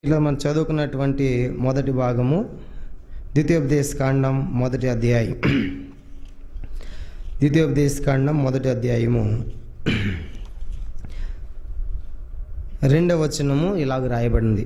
ఇలా మనం చదువుకున్నటువంటి మొదటి భాగము ద్వితీయోపదేశ కాండం మొదటి అధ్యాయం ద్వితీయోపదేశ కాండం మొదటి అధ్యాయము రెండవ వచనము ఇలాగ రాయబడింది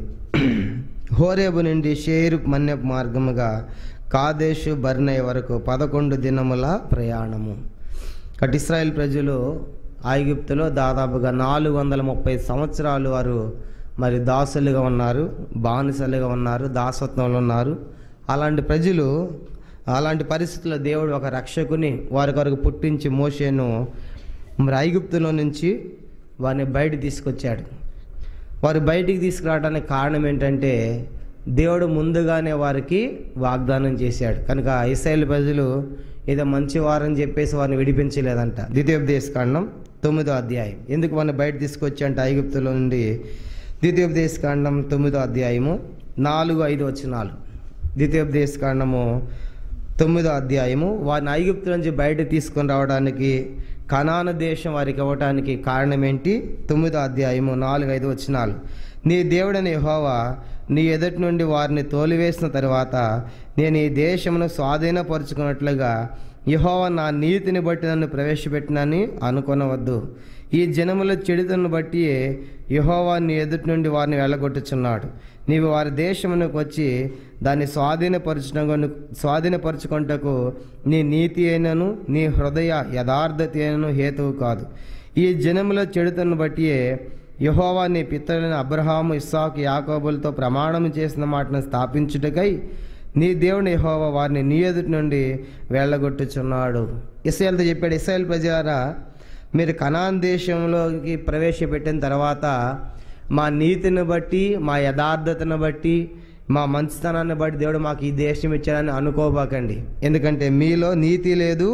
హోరేబు నుండి షేరు మన్యపు మార్గముగా కాదేశు బర్నయ వరకు పదకొండు దినముల ప్రయాణము అటు ఇస్రాయేల్ ప్రజలు ఐగుప్తులో దాదాపుగా నాలుగు వందల ముప్పై సంవత్సరాలు వారు మరి దాసులుగా ఉన్నారు బానిసలుగా ఉన్నారు దాసత్వంలో ఉన్నారు అలాంటి ప్రజలు అలాంటి పరిస్థితుల్లో దేవుడు ఒక రక్షకుని వారి కొరకు పుట్టించి మోషేను మరి ఐగుప్తులో నుంచి వారిని బయట తీసుకొచ్చాడు వారు బయటికి తీసుకురావడానికి కారణం ఏంటంటే దేవుడు ముందుగానే వారికి వాగ్దానం చేశాడు కనుక ఇస్రాయేల్ ప్రజలు ఏదో మంచి వారని చెప్పేసి వారిని విడిపించలేదంట ద్వితీయోపదేశ కాండం తొమ్మిదో అధ్యాయం ఎందుకు వారిని బయట తీసుకొచ్చి అంటే ఐగుప్తులో నుండి ద్వితీయోపదేశ కాండం తొమ్మిదో అధ్యాయము నాలుగు ఐదు వచనాలు ద్వితీయోపదేశ కాండము తొమ్మిదో అధ్యాయము వారిని ఐగుప్తు నుంచి బయట తీసుకొని రావడానికి కనాన దేశం వారికి ఇవ్వటానికి కారణం ఏంటి తొమ్మిదో అధ్యాయము నాలుగు ఐదు వచనాలు నీ దేవుడని యెహోవా నీ ఎదుటి నుండి వారిని తోలివేసిన తర్వాత నేను ఈ దేశమును స్వాధీనపరుచుకున్నట్లుగా యెహోవా నా నీతిని బట్టి నన్ను ప్రవేశపెట్టినని అనుకొనవద్దు ఈ జనముల చెడుతను బట్టి యెహోవా నీ ఎదుటి నుండి వారిని వెళ్ళగొట్టుచున్నాడు నీవు వారి దేశమునకు వచ్చి దాన్ని స్వాధీనపరచుటకు స్వాధీనపరచుకొంటకు నీ నీతి అయినను నీ హృదయ యథార్థత అయినను హేతువు కాదు ఈ జనముల చెడుతను బట్టి యహోవా నీ పితరులైన అబ్రహాము ఇస్సాకు యాకోబులతో ప్రమాణం చేసిన మాటను స్థాపించుటకై నీ దేవుని యహోవా వారిని నీ ఎదుటి నుండి వెళ్ళగొట్టుచున్నాడు ఇస్రాయల్తో చెప్పాడు ఇస్రాయల్ ప్రజలారా మీరు కనాన్ దేశంలోకి ప్రవేశపెట్టిన తర్వాత మా నీతిని బట్టి మా యథార్థతను బట్టి మా మంచితనాన్ని బట్టి దేవుడు మాకు ఈ దేశం ఇచ్చాడని అనుకోబాకండి ఎందుకంటే మీలో నీతి లేదు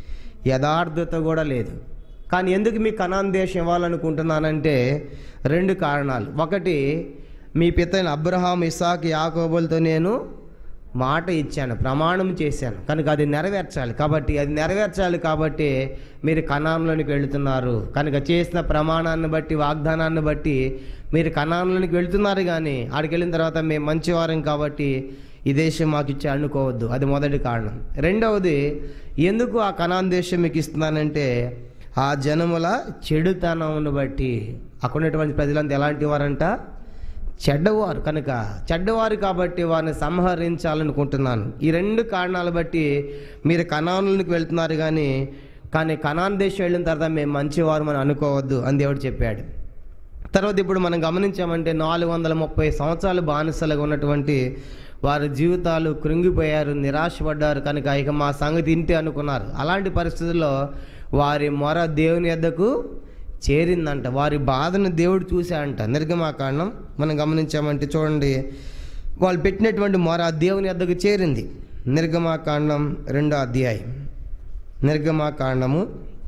యథార్థత కూడా లేదు కానీ ఎందుకు మీ కనాన్ దేశం ఇవ్వాలనుకుంటున్నానంటే రెండు కారణాలు ఒకటి మీ పితైన అబ్రహాం ఇసాక్ యాకోబులతో నేను మాట ఇచ్చాను ప్రమాణం చేశాను కనుక అది నెరవేర్చాలి కాబట్టి అది నెరవేర్చాలి కాబట్టి మీరు కణాంలోనికి వెళుతున్నారు కనుక చేసిన ప్రమాణాన్ని బట్టి వాగ్దానాన్ని బట్టి మీరు కణాంలోనికి వెళుతున్నారు కానీ ఆడికి వెళ్ళిన తర్వాత మేము మంచివారం కాబట్టి ఈ దేశం మాకు ఇచ్చే అనుకోవద్దు అది మొదటి కారణం రెండవది ఎందుకు ఆ కణాన్ దేశం మీకు ఇస్తున్నానంటే ఆ జనముల చెడుతనమును బట్టి అక్కడ ఉన్నటువంటి ప్రజలంతా ఎలాంటి వారంట చెడ్డవారు కనుక చెడ్డవారు కాబట్టి వారిని సంహరించాలనుకుంటున్నాను ఈ రెండు కారణాలు బట్టి మీరు కణానులకు వెళ్తున్నారు కానీ కానీ కణాన్ దేశం వెళ్ళిన తర్వాత మేము మంచివారు అని అనుకోవద్దు అని దేవుడు చెప్పాడు తర్వాత ఇప్పుడు మనం గమనించామంటే నాలుగు వందల ముప్పై సంవత్సరాలు బానిసలుగా ఉన్నటువంటి వారి జీవితాలు కృంగిపోయారు నిరాశపడ్డారు కనుక ఇక మా సంగతి ఇంటి అనుకున్నారు అలాంటి పరిస్థితుల్లో వారి మొర దేవుని యొద్దకు చేరిందంట వారి బాధను దేవుడు చూశాడంట నిర్గమాకాండం మనం గమనించామంటే చూడండి వాళ్ళు పెట్టినటువంటి మొర దేవుని యొద్దకు చేరింది నిర్గమాకాండం రెండో అధ్యాయం నిర్గమాకాండము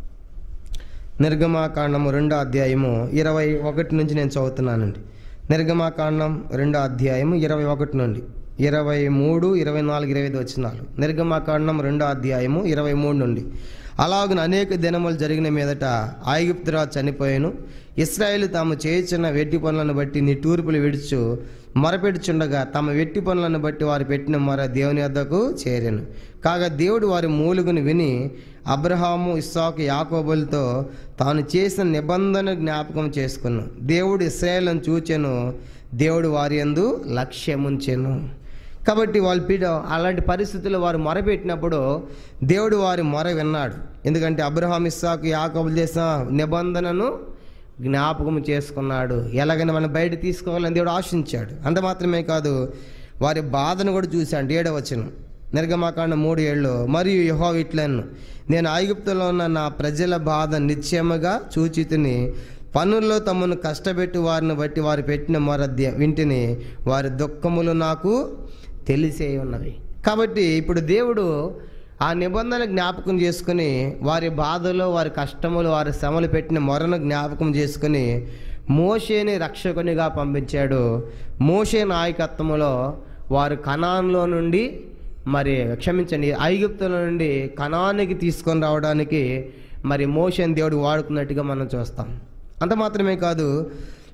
నిర్గమాకాండము రెండో అధ్యాయము ఇరవై ఒకటి నుంచి నేను చదువుతున్నానండి నిర్గమాకాండం రెండో అధ్యాయము ఇరవై ఒకటి నుండి ఇరవై మూడు ఇరవై నాలుగు ఇరవై ఐదు వచ్చినాలు నిర్గమాకాండం రెండో అధ్యాయము ఇరవై మూడు నుండి అలాగున అనేక దినములు జరిగిన మీదట ఐగుప్తురాజు చనిపోయాను ఇస్రాయేల్ తాము చేయుచున్న వెట్టి పనులను బట్టి నిట్టూర్పులు విడుచు మొరపెడుచుండగా తమ వెట్టి పనులను బట్టి వారు పెట్టిన మొర దేవుని వద్దకు చేరాను కాగా దేవుడు వారి మూలుగును విని అబ్రహాము ఇస్సాకు యాకోబులతో తాను చేసిన నిబంధన జ్ఞాపకం చేసుకున్నాను దేవుడు ఇస్రాయేల్ను చూచెను దేవుడు వారి యందు లక్ష్యముంచెను కాబట్టి వాళ్ళు పీడ అలాంటి పరిస్థితుల్లో వారు మొరపెట్టినప్పుడు దేవుడు వారి మొర విన్నాడు ఎందుకంటే అబ్రహాం ఇస్సాకు యాకోబులు చేసిన నిబంధనను జ్ఞాపకం చేసుకున్నాడు ఎలాగైనా మనం బయట తీసుకోవాలని దేవుడు ఆశించాడు అంత మాత్రమే కాదు వారి బాధను కూడా చూశాడు ఏడవచనం నిర్గమాకాండ మూడు ఏళ్ళు మరియు యహో ఇట్లను నేను ఐగుప్తులో ఉన్న నా ప్రజల బాధ నిశ్చయముగా చూచితిని పనుల్లో తమను కష్టపెట్టి వారిని బట్టి వారు పెట్టిన మొర ద- వింటిని వారి దుఃఖములు నాకు తెలిసే ఉన్నవి కాబట్టి ఇప్పుడు దేవుడు ఆ నిబంధన జ్ఞాపకం చేసుకుని వారి బాధలో వారి కష్టములు వారి శ్రమలు పెట్టిన మొరను జ్ఞాపకం చేసుకుని మోషేని రక్షకునిగా పంపించాడు మోషే నాయకత్వంలో వారు కణాన్లో నుండి మరి క్షమించండి ఐగుప్తుల నుండి కణానికి తీసుకొని రావడానికి మరి మోషన్ దేవుడు వాడుకున్నట్టుగా మనం చూస్తాం అంత మాత్రమే కాదు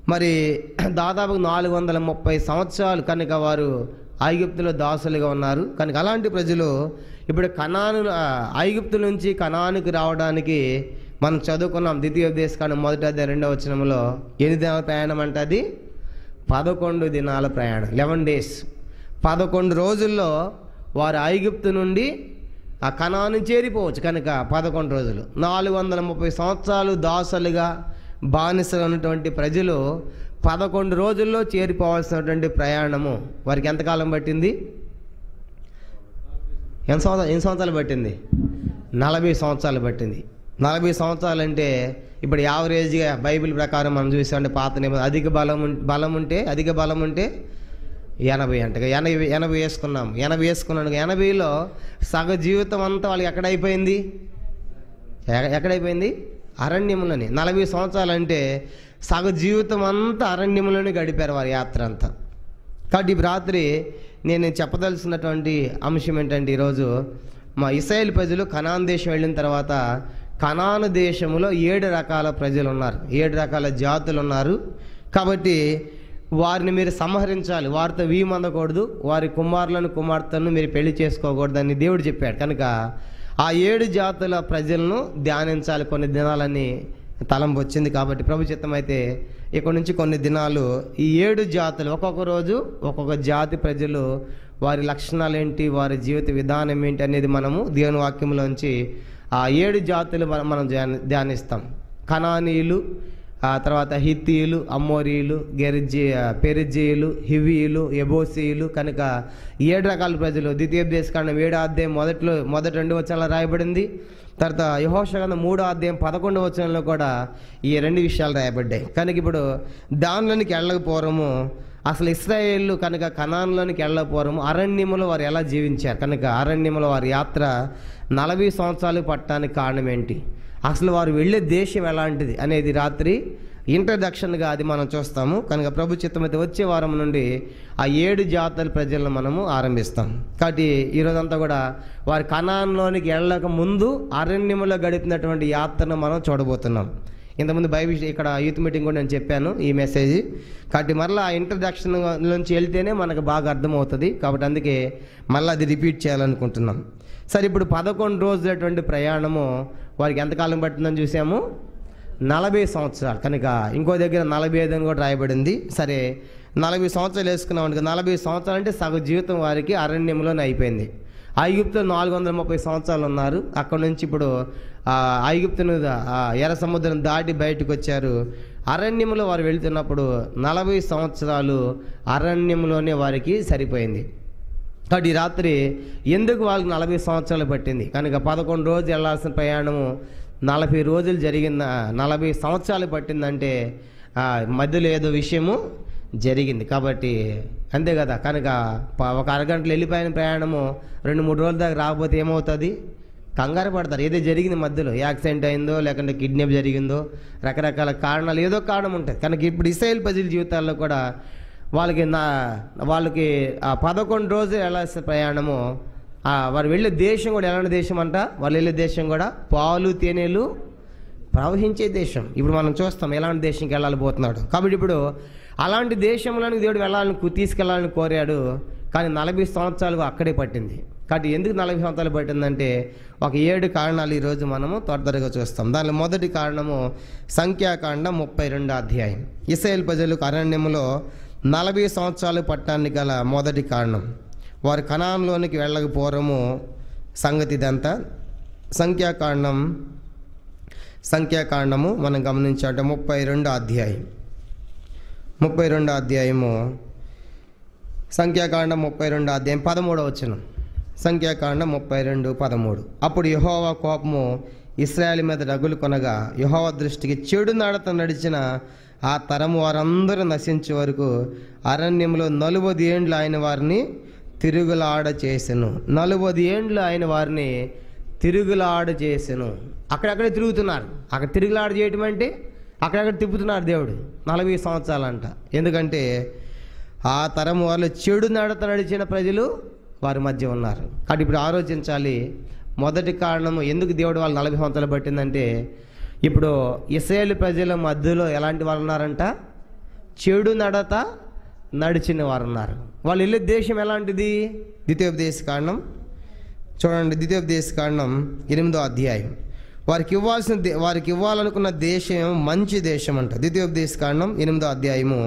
మరి దాదాపు నాలుగు వందల ముప్పై సంవత్సరాలు కనుక వారు ఐగుప్తులో దాసులుగా ఉన్నారు కనుక అలాంటి ప్రజలు ఇప్పుడు కణాను ఐగుప్తు నుంచి కణానికి రావడానికి మనం చదువుకున్నాం ద్వితీయోపదేశకాండం మొదటి అధ్యాయం రెండవ వచనంలో ఎన్ని దినాల ప్రయాణం అంటే అది పదకొండు దినాల ప్రయాణం లెవెన్ డేస్ పదకొండు రోజుల్లో వారు ఐగుప్తు నుండి ఆ కణాన్ని చేరిపోవచ్చు కనుక పదకొండు రోజులు నాలుగు వందల ముప్పై సంవత్సరాలు దాసులుగా బానిసలు ఉన్నటువంటి ప్రజలు పదకొండు రోజుల్లో చేరిపోవాల్సినటువంటి ప్రయాణము వారికి ఎంతకాలం పట్టింది ఎన్ని సంవత్సరాలు ఎన్ని సంవత్సరాలు పట్టింది నలభై సంవత్సరాలు పట్టింది నలభై సంవత్సరాలు అంటే ఇప్పుడు యావరేజ్గా బైబిల్ ప్రకారం మనం చూసామంటే పాత నిబంధన అధిక బలం ఉం- బలం ఉంటే అధిక బలం ఉంటే ఎనభై అంట ఎనభై ఎనభై వేసుకున్నాం ఎనభై వేసుకున్నాను ఎనభైలో సగ జీవితం అంతా వాళ్ళకి ఎక్కడ అయిపోయింది ఎ- ఎక్కడైపోయింది అరణ్యంలోనే నలభై సంవత్సరాలు అంటే సగ జీవితం అంతా అరణ్యంలోనే గడిపారు వారి యాత్ర అంతా కాబట్టి ఈ రాత్రి నేను చెప్పదలుచున్నటువంటి అంశం ఏంటంటే ఈరోజు మా ఇస్రాయేల్ ప్రజలు కనాన్ దేశం వెళ్ళిన తర్వాత కనాను దేశంలో ఏడు రకాల ప్రజలు ఉన్నారు ఏడు రకాల జాతులు ఉన్నారు కాబట్టి వారిని మీరు సంహరించాలి వారితో వీమందకూడదు వారి కుమారులను కుమార్తెలను మీరు పెళ్లి చేసుకోకూడదని దేవుడు చెప్పాడు కనుక ఆ ఏడు జాతుల ప్రజలను ధ్యానించాలి కొన్ని దినాలని తలంపు వచ్చింది కాబట్టి ప్రభు చిత్తం అయితే ఇక్కడ నుంచి కొన్ని దినాలు ఈ ఏడు జాతులు ఒక్కొక్క రోజు ఒక్కొక్క జాతి ప్రజలు వారి లక్షణాలు ఏంటి వారి జీవిత విధానం ఏంటి అనేది మనము దేవుని వాక్యంలోంచి ఆ ఏడు జాతులు మనం మనం ధ్యాని ధ్యానిస్తాం కనానీయులు ఆ తర్వాత హిత్తీయులు అమ్మోరీయులు గెరిజీ పెరిజీయులు హివీయులు ఎబోసీయులు కనుక ఏడు రకాల ప్రజలు ద్వితీయోపదేశకాండం ఏడో అధ్యాయం మొదట్లో మొదటి రెండు వచనాలు రాయబడింది తర్వాత యహోషగంధం మూడో అధ్యాయం పదకొండవ వచనంలో కూడా ఈ రెండు విషయాలు రాయబడ్డాయి కనుక ఇప్పుడు దానిలోనికి వెళ్ళకపోవడము అసలు ఇస్రాయేళ్ళు కనుక కణాన్లోనికి వెళ్ళకపోవడము అరణ్యములో వారు ఎలా జీవించారు కనుక అరణ్యములో వారి యాత్ర నలభై సంవత్సరాలు పట్టడానికి కారణం ఏంటి అసలు వారు వెళ్ళే దేశం ఎలాంటిది అనేది రాత్రి ఇంట్రడక్షన్గా అది మనం చూస్తాము కనుక ప్రభు చిత్తమైతే వచ్చే వారం నుండి ఆ ఏడు జాతుల ప్రజలను మనము ఆరంభిస్తాం కాబట్టి ఈరోజంతా కూడా వారి కణాన్లోనికి వెళ్ళక ముందు అరణ్యములో గడిపినటువంటి యాత్రను మనం చూడబోతున్నాం ఇంతకుముందు బైబిల్ ఇక్కడ యూత్ మీటింగ్ కూడా నేను చెప్పాను ఈ మెసేజ్ కాబట్టి మరలా ఆ ఇంట్రడక్షన్ నుంచి వెళ్తేనే మనకు బాగా అర్థమవుతుంది కాబట్టి అందుకే మళ్ళీ అది రిపీట్ చేయాలనుకుంటున్నాం సరే ఇప్పుడు పదకొండు రోజులటువంటి ప్రయాణము వారికి ఎంతకాలం పట్టిందని చూసాము నలభై సంవత్సరాలు కనుక ఇంకో దగ్గర నలభై ఐదు అని కూడా రాయబడింది సరే నలభై సంవత్సరాలు వేసుకున్నాం అనుకో నలభై సంవత్సరాలు అంటే సగ జీవితం వారికి అరణ్యంలోనే అయిపోయింది ఐగుప్తులో నాలుగు వందల ముప్పై సంవత్సరాలు ఉన్నారు అక్కడ నుంచి ఇప్పుడు ఆ, ఐగుప్తును దా- ఆ, ఎర్ర సముద్రం దాటి బయటకు వచ్చారు అరణ్యంలో వారు వెళ్తున్నప్పుడు నలభై సంవత్సరాలు అరణ్యంలోనే వారికి సరిపోయింది కాబట్టి ఈ రాత్రి ఎందుకు వాళ్ళకి నలభై సంవత్సరాలు పట్టింది కనుక పదకొండు రోజులు వెళ్ళాల్సిన ప్రయాణము నలభై రోజులు జరిగింద నలభై సంవత్సరాలు పట్టిందంటే ఆ, మధ్యలో ఏదో విషయము జరిగింది కాబట్టి అంతే కదా కనుక ప- ఒక అరగంటలో వెళ్ళిపోయిన ప్రయాణము రెండు మూడు రోజుల దాకా రాకపోతే ఏమవుతుంది కంగారు పడతారు ఏదో జరిగింది మధ్యలో యాక్సిడెంట్ అయిందో లేకుంటే కిడ్నాప్ జరిగిందో రకరకాల కారణాలు ఏదో కారణం ఉంటుంది కనుక ఇప్పుడు ఇస్రాయేల్ ప్రజల జీవితాల్లో కూడా వాళ్ళకి నా వాళ్ళకి ఆ పదకొండు రోజులు వెళ్ళాల్సిన ప్రయాణము ఆ వారు వెళ్ళే దేశం కూడా ఎలాంటి దేశం అంట వాళ్ళు వెళ్ళే దేశం కూడా పాలు తేనెలు ప్రవహించే దేశం ఇప్పుడు మనం చూస్తాం ఎలాంటి దేశంకి వెళ్ళాలిపోతున్నాడు కాబట్టి ఇప్పుడు అలాంటి దేశంలోనికి దేవుడు వెళ్ళాలని కు- తీసుకెళ్ళాలని కోరాడు కానీ నలభై సంవత్సరాలు అక్కడే పట్టింది కాబట్టి ఎందుకు నలభై సంవత్సరాలు పట్టిందంటే ఒక ఏడు కారణాలు ఈరోజు మనము త్వర త్వరగా చూస్తాం దానిలో మొదటి కారణము సంఖ్యాకాండం ముప్పై రెండు అధ్యాయం ఇస్రాయేల్ ప్రజలకు అరణ్యములో నలభై సంవత్సరాలు పట్టడానికి గల మొదటి కారణం వారు కణాంలోనికి వెళ్ళకపోవడము సంగతి ఇదంతా సంఖ్యాకాండం సంఖ్యాకాండము మనం గమనించాలంటే ముప్పై రెండు అధ్యాయం ముప్పై రెండు అధ్యాయము సంఖ్యాకాండం ముప్పై రెండు అధ్యాయం పదమూడవ వచనం సంఖ్యాకాండం ముప్పై రెండు పదమూడు అప్పుడు యహోవా కోపము ఇస్రాయేల్ మీద రగులు కొనగా యహోవా దృష్టికి చెడు నడత నడిచిన ఆ తరం వారందరూ నశించే వరకు అరణ్యంలో నలుబది ఏండ్లు ఆయన వారిని తిరుగులాడ చేసెను నలుబది ఏండ్లు ఆయన వారిని తిరుగులాడ చేసెను అక్కడక్కడే తిరుగుతున్నారు అక్కడ తిరుగులాడ చేయటం అంటే అక్కడక్కడ తిప్పుతున్నారు దేవుడు నలభై సంవత్సరాలంట ఎందుకంటే ఆ తరం వాళ్ళు చెడు నడత నడిచిన ప్రజలు వారి మధ్య ఉన్నారు కాబట్టి ఇప్పుడు ఆలోచించాలి మొదటి కారణము ఎందుకు దేవుడు వాళ్ళు నలభై సంవత్సరాలు పట్టిందంటే ఇప్పుడు ఇస్రాయేల్ ప్రజల మధ్యలో ఎలాంటి వాళ్ళు ఉన్నారంట చెడు నడత నడిచిన వారు ఉన్నారు వాళ్ళు వెళ్ళే దేశం ఎలాంటిది ద్వితీయోపదేశ కాండం చూడండి ద్వితీయోపదేశ కాండం ఎనిమిదో అధ్యాయం వారికి ఇవ్వాల్సిన దే- వారికి ఇవ్వాలనుకున్న దేశం మంచి దేశం అంట ద్వితీయోపదేశ కాండం ఎనిమిదో అధ్యాయము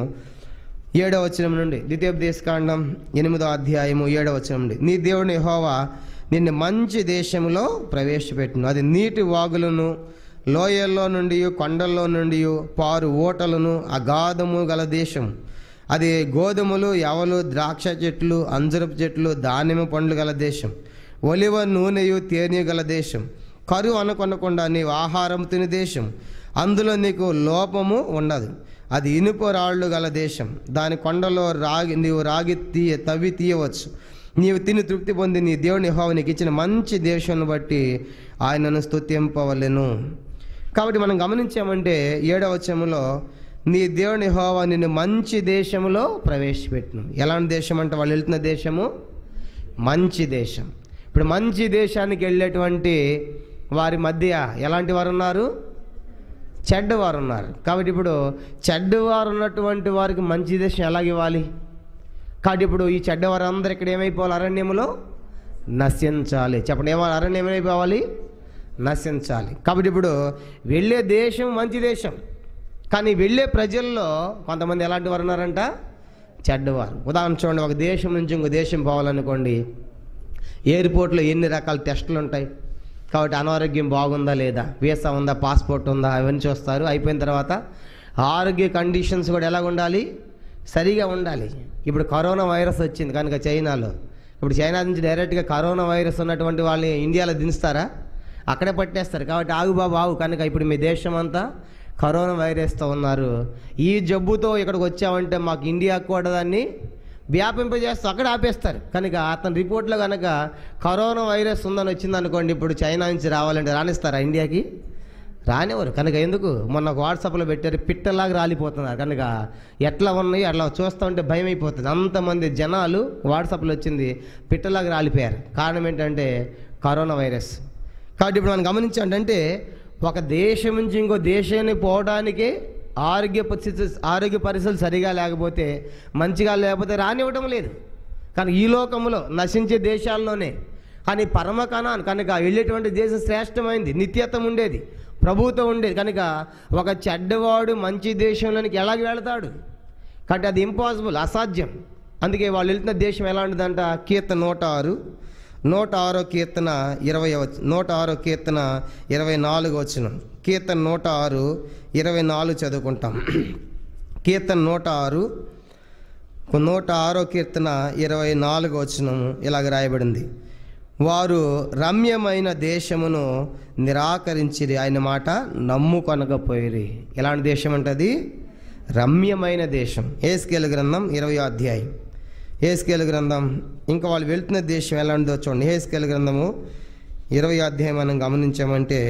ఏడవ వచనం నుండి ద్వితీయోపదేశ కాండం ఎనిమిదో అధ్యాయము ఏడవ వచనం నుండి నీ దేవుని హోవా నిన్ను మంచి దేశంలో ప్రవేశపెట్టును అది నీటి వాగులను లోయల్లో నుండి కొండల్లో నుండి పారు ఓటలను అగాధము గల దేశం అది గోధుమలు ఎవలు ద్రాక్ష చెట్లు అంజరపు చెట్లు దానిమ్మ పండ్లు గల దేశం ఒలివ నూనెయు తేనె గల దేశం కరువు అనుకొనకుండా నీవు ఆహారం తిని దేశం అందులో నీకు లోపము ఉండదు అది ఇనుప రాళ్ళు గల దేశం దాని కొండలో రాగి నీవు రాగి తీయ తవ్వి తీయవచ్చు నీవు తిని తృప్తి పొంది నీ దేవుని యెహోవా నీకు ఇచ్చిన మంచి దేశాన్ని బట్టి ఆయనను స్తుతింపవలెను కాబట్టి మనం గమనించామంటే ఏడవ వచనంలో నీ దేవుని హోవా నిన్ను మంచి దేశంలో ప్రవేశపెట్టును ఎలాంటి దేశం అంటే వాళ్ళు వెళ్తున్న దేశము మంచి దేశం ఇప్పుడు మంచి దేశానికి వెళ్ళేటువంటి వారి మధ్య ఎలాంటి వారు ఉన్నారు చెడ్డవారు ఉన్నారు కాబట్టి ఇప్పుడు చెడ్డవారు ఉన్నటువంటి వారికి మంచి దేశం ఎలాగ ఇవ్వాలి కాబట్టి ఇప్పుడు ఈ చెడ్డవారు అందరు ఇక్కడ ఏమైపోవాలి అరణ్యములో నశించాలి చెప్పండి ఏమో అరణ్యం ఏమైపోవాలి నశించాలి కాబట్టి ఇప్పుడు వెళ్ళే దేశం మంచి దేశం కానీ వెళ్ళే ప్రజల్లో కొంతమంది ఎలాంటి వారు ఉన్నారంట చెడ్డవారు ఉదాహరణ చూడండి ఒక దేశం నుంచి ఇంకో దేశం పోవాలనుకోండి ఎయిర్పోర్ట్లో ఎన్ని రకాల టెస్టులు ఉంటాయి కాబట్టి అనారోగ్యం బాగుందా లేదా వీసా ఉందా పాస్పోర్ట్ ఉందా అవన్నీ చూస్తారు అయిపోయిన తర్వాత ఆరోగ్య కండిషన్స్ కూడా ఎలా ఉండాలి సరిగా ఉండాలి ఇప్పుడు కరోనా వైరస్ వచ్చింది కనుక చైనాలో ఇప్పుడు చైనా నుంచి డైరెక్ట్గా కరోనా వైరస్ ఉన్నటువంటి వాళ్ళని ఇండియాలో దించుతారా అక్కడే పట్టేస్తారు కాబట్టి ఆగు బాబు ఆగు కనుక ఇప్పుడు మీ దేశం అంతా కరోనా వైరస్తో ఉన్నారు ఈ జబ్బుతో ఇక్కడికి వచ్చామంటే మాకు ఇండియాకు కూడా దాన్ని వ్యాపింపజేస్తూ అక్కడ ఆపేస్తారు కనుక అతని రిపోర్ట్లో కనుక కరోనా వైరస్ ఉందని వచ్చింది అనుకోండి ఇప్పుడు చైనా నుంచి రావాలంటే రాణిస్తారా ఇండియాకి రానివ్వరు కనుక ఎందుకు మొన్న ఒక వాట్సాప్లో పెట్టారు పిట్టలాగా రాలిపోతున్నారు కనుక ఎట్లా ఉన్నాయి అట్లా చూస్తూ ఉంటే భయం అయిపోతుంది అంతమంది జనాలు వాట్సాప్లో వచ్చింది పిట్టలాగా రాలిపోయారు కారణం ఏంటంటే కరోనా వైరస్ కాబట్టి ఇప్పుడు మనం గమనించాలంటే ఒక దేశం నుంచి ఇంకో దేశాన్ని పోవడానికి ఆరోగ్య పరిస్థితి ఆరోగ్య పరిస్థితులు సరిగా లేకపోతే మంచిగా లేకపోతే రానివ్వడం లేదు కానీ ఈ లోకంలో నశించే దేశాల్లోనే కానీ పరమ కణాన్ని కనుక వెళ్ళేటువంటి దేశం శ్రేష్టమైంది నిత్యత్వం ఉండేది ప్రభుత్వం ఉండేది కనుక ఒక చెడ్డవాడు మంచి దేశంలోనికి ఎలాగ వెళతాడు కాబట్టి అది ఇంపాసిబుల్ అసాధ్యం అందుకే వాళ్ళు వెళ్తున్న దేశం ఎలా ఉంటుందంట కీర్తన నూట ఆరు నూట ఆరో కీర్తన ఇరవై వచ- నూట ఆరో కీర్తన ఇరవై నాలుగు వచ్చిన కీర్తన నూట ఆరు ఇరవై నాలుగు చదువుకుంటాం కీర్తన నూట ఆరు నూట ఆరో కీర్తన ఇరవై నాలుగు వచనము ఇలాగ రాయబడింది వారు రమ్యమైన దేశమును నిరాకరించిరి ఆయన మాట నమ్ముకొనకపోయిరి ఎలాంటి దేశం అంటది రమ్యమైన దేశం ఏస్కేల్ గ్రంథం ఇరవై అధ్యాయం ఏస్కేల్ గ్రంథం ఇంకా వాళ్ళు వెళ్తున్న దేశం ఎలాంటిదో చూడండి ఏస్కేల్ గ్రంథము ఇరవై అధ్యాయం మనం గమనించామంటే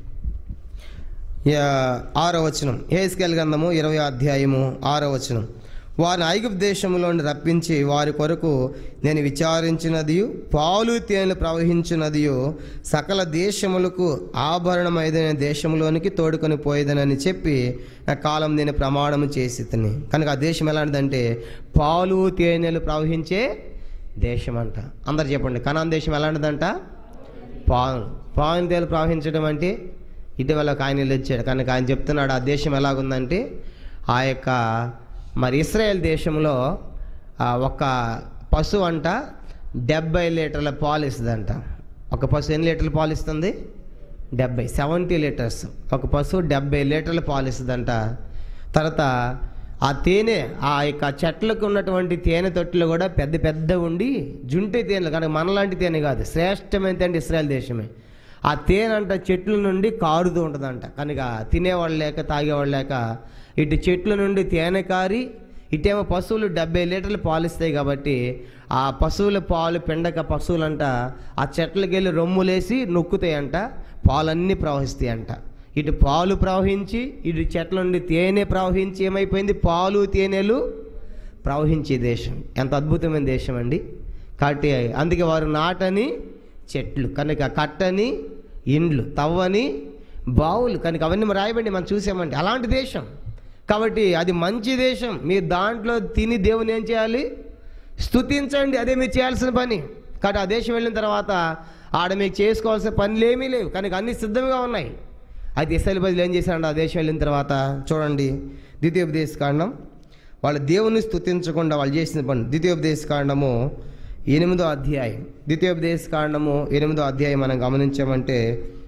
యా, ఆరో వచనం హేస్కేల్ గ్రంథము ఇరవై అధ్యాయము ఆరో వచనం వారిని ఐగుప్తు దేశంలో నుండి రప్పించి వారి కొరకు నేను విచారించినదియు పాలు తేనెలు ప్రవహించినదియు సకల దేశములకు ఆభరణమైదైన దేశంలోనికి తోడుకొని పోయేదనని చెప్పి నా కాలం నేను ప్రమాణము చేసి తిని కనుక ఆ దేశం ఎలాంటిదంటే పాలు తేనెలు ప్రవహించే దేశం అంట అందరు చెప్పండి కనాన్ దేశం ఎలాంటిదంట పాలు పాలు తేలు ప్రవహించడం అంటే ఇటీవల ఒక ఆయన వచ్చాడు కనుక ఆయన చెప్తున్నాడు ఆ దేశం ఎలాగుందంటే ఆ యొక్క మరి ఇస్రాయేల్ దేశంలో ఆ, ఒక పశువు అంట డెబ్బై లీటర్ల పాలు ఇస్తుందంట ఒక పశువు ఎన్ని లీటర్ల పాలు ఇస్తుంది డెబ్బై సెవెంటీ లీటర్స్ ఒక పశువు డెబ్బై లీటర్ల పాలు ఇస్తుందంట తర్వాత ఆ తేనె ఆ యొక్క చెట్లకు ఉన్నటువంటి తేనె తొట్టులు కూడా పెద్ద పెద్ద ఉండి జుంటి తేనెలు కనుక మనలాంటి తేనె కాదు శ్రేష్టమైన తేనె ఇస్రాయల్ దేశమే ఆ తేనె అంట చెట్ల నుండి కారుతూ ఉంటుందంట కనుక తినేవాళ్ళు లేక తాగేవాళ్ళు లేక ఇటు చెట్ల నుండి తేనె కారి ఇటేమో పశువులు డెబ్బై లీటర్లు పాలు ఇస్తాయి కాబట్టి ఆ పశువుల పాలు పిండక పశువులంట ఆ చెట్లకి వెళ్ళి రొమ్ములేసి నొక్కుతాయంట పాలన్నీ ప్రవహిస్తాయంట ఇటు పాలు ప్రవహించి ఇటు చెట్ల నుండి తేనె ప్రవహించి ఏమైపోయింది పాలు తేనెలు ప్రవహించే దేశం ఎంత అద్భుతమైన దేశం అండి కాబట్టి అందుకే వారు నాటని చెట్లు కనుక కట్టని ఇండ్లు తవ్వని బావులు కనుక అవన్నీ రాయబండి మనం చూసామంటే అలాంటి దేశం కాబట్టి అది మంచి దేశం మీరు దాంట్లో తిని దేవుని ఏం చేయాలి స్తుతించండి అదే మీరు చేయాల్సిన పని కాబట్టి ఆ దేశం వెళ్ళిన తర్వాత ఆడ మీకు చేసుకోవాల్సిన పనులు ఏమీ లేవు కానీ అన్ని సిద్ధంగా ఉన్నాయి అయితే ఇస్రాయల్ ప్రజలు ఏం చేశారంటే ఆ దేశం వెళ్ళిన తర్వాత చూడండి ద్వితీయోపదేశ కాండం వాళ్ళ దేవుని స్తుతించకుండా వాళ్ళు చేసిన పని ద్వితీయోపదేశ కాండము ఎనిమిదో అధ్యాయం ద్వితీయోపదేశ కాండము ఎనిమిదో అధ్యాయం మనం గమనించామంటే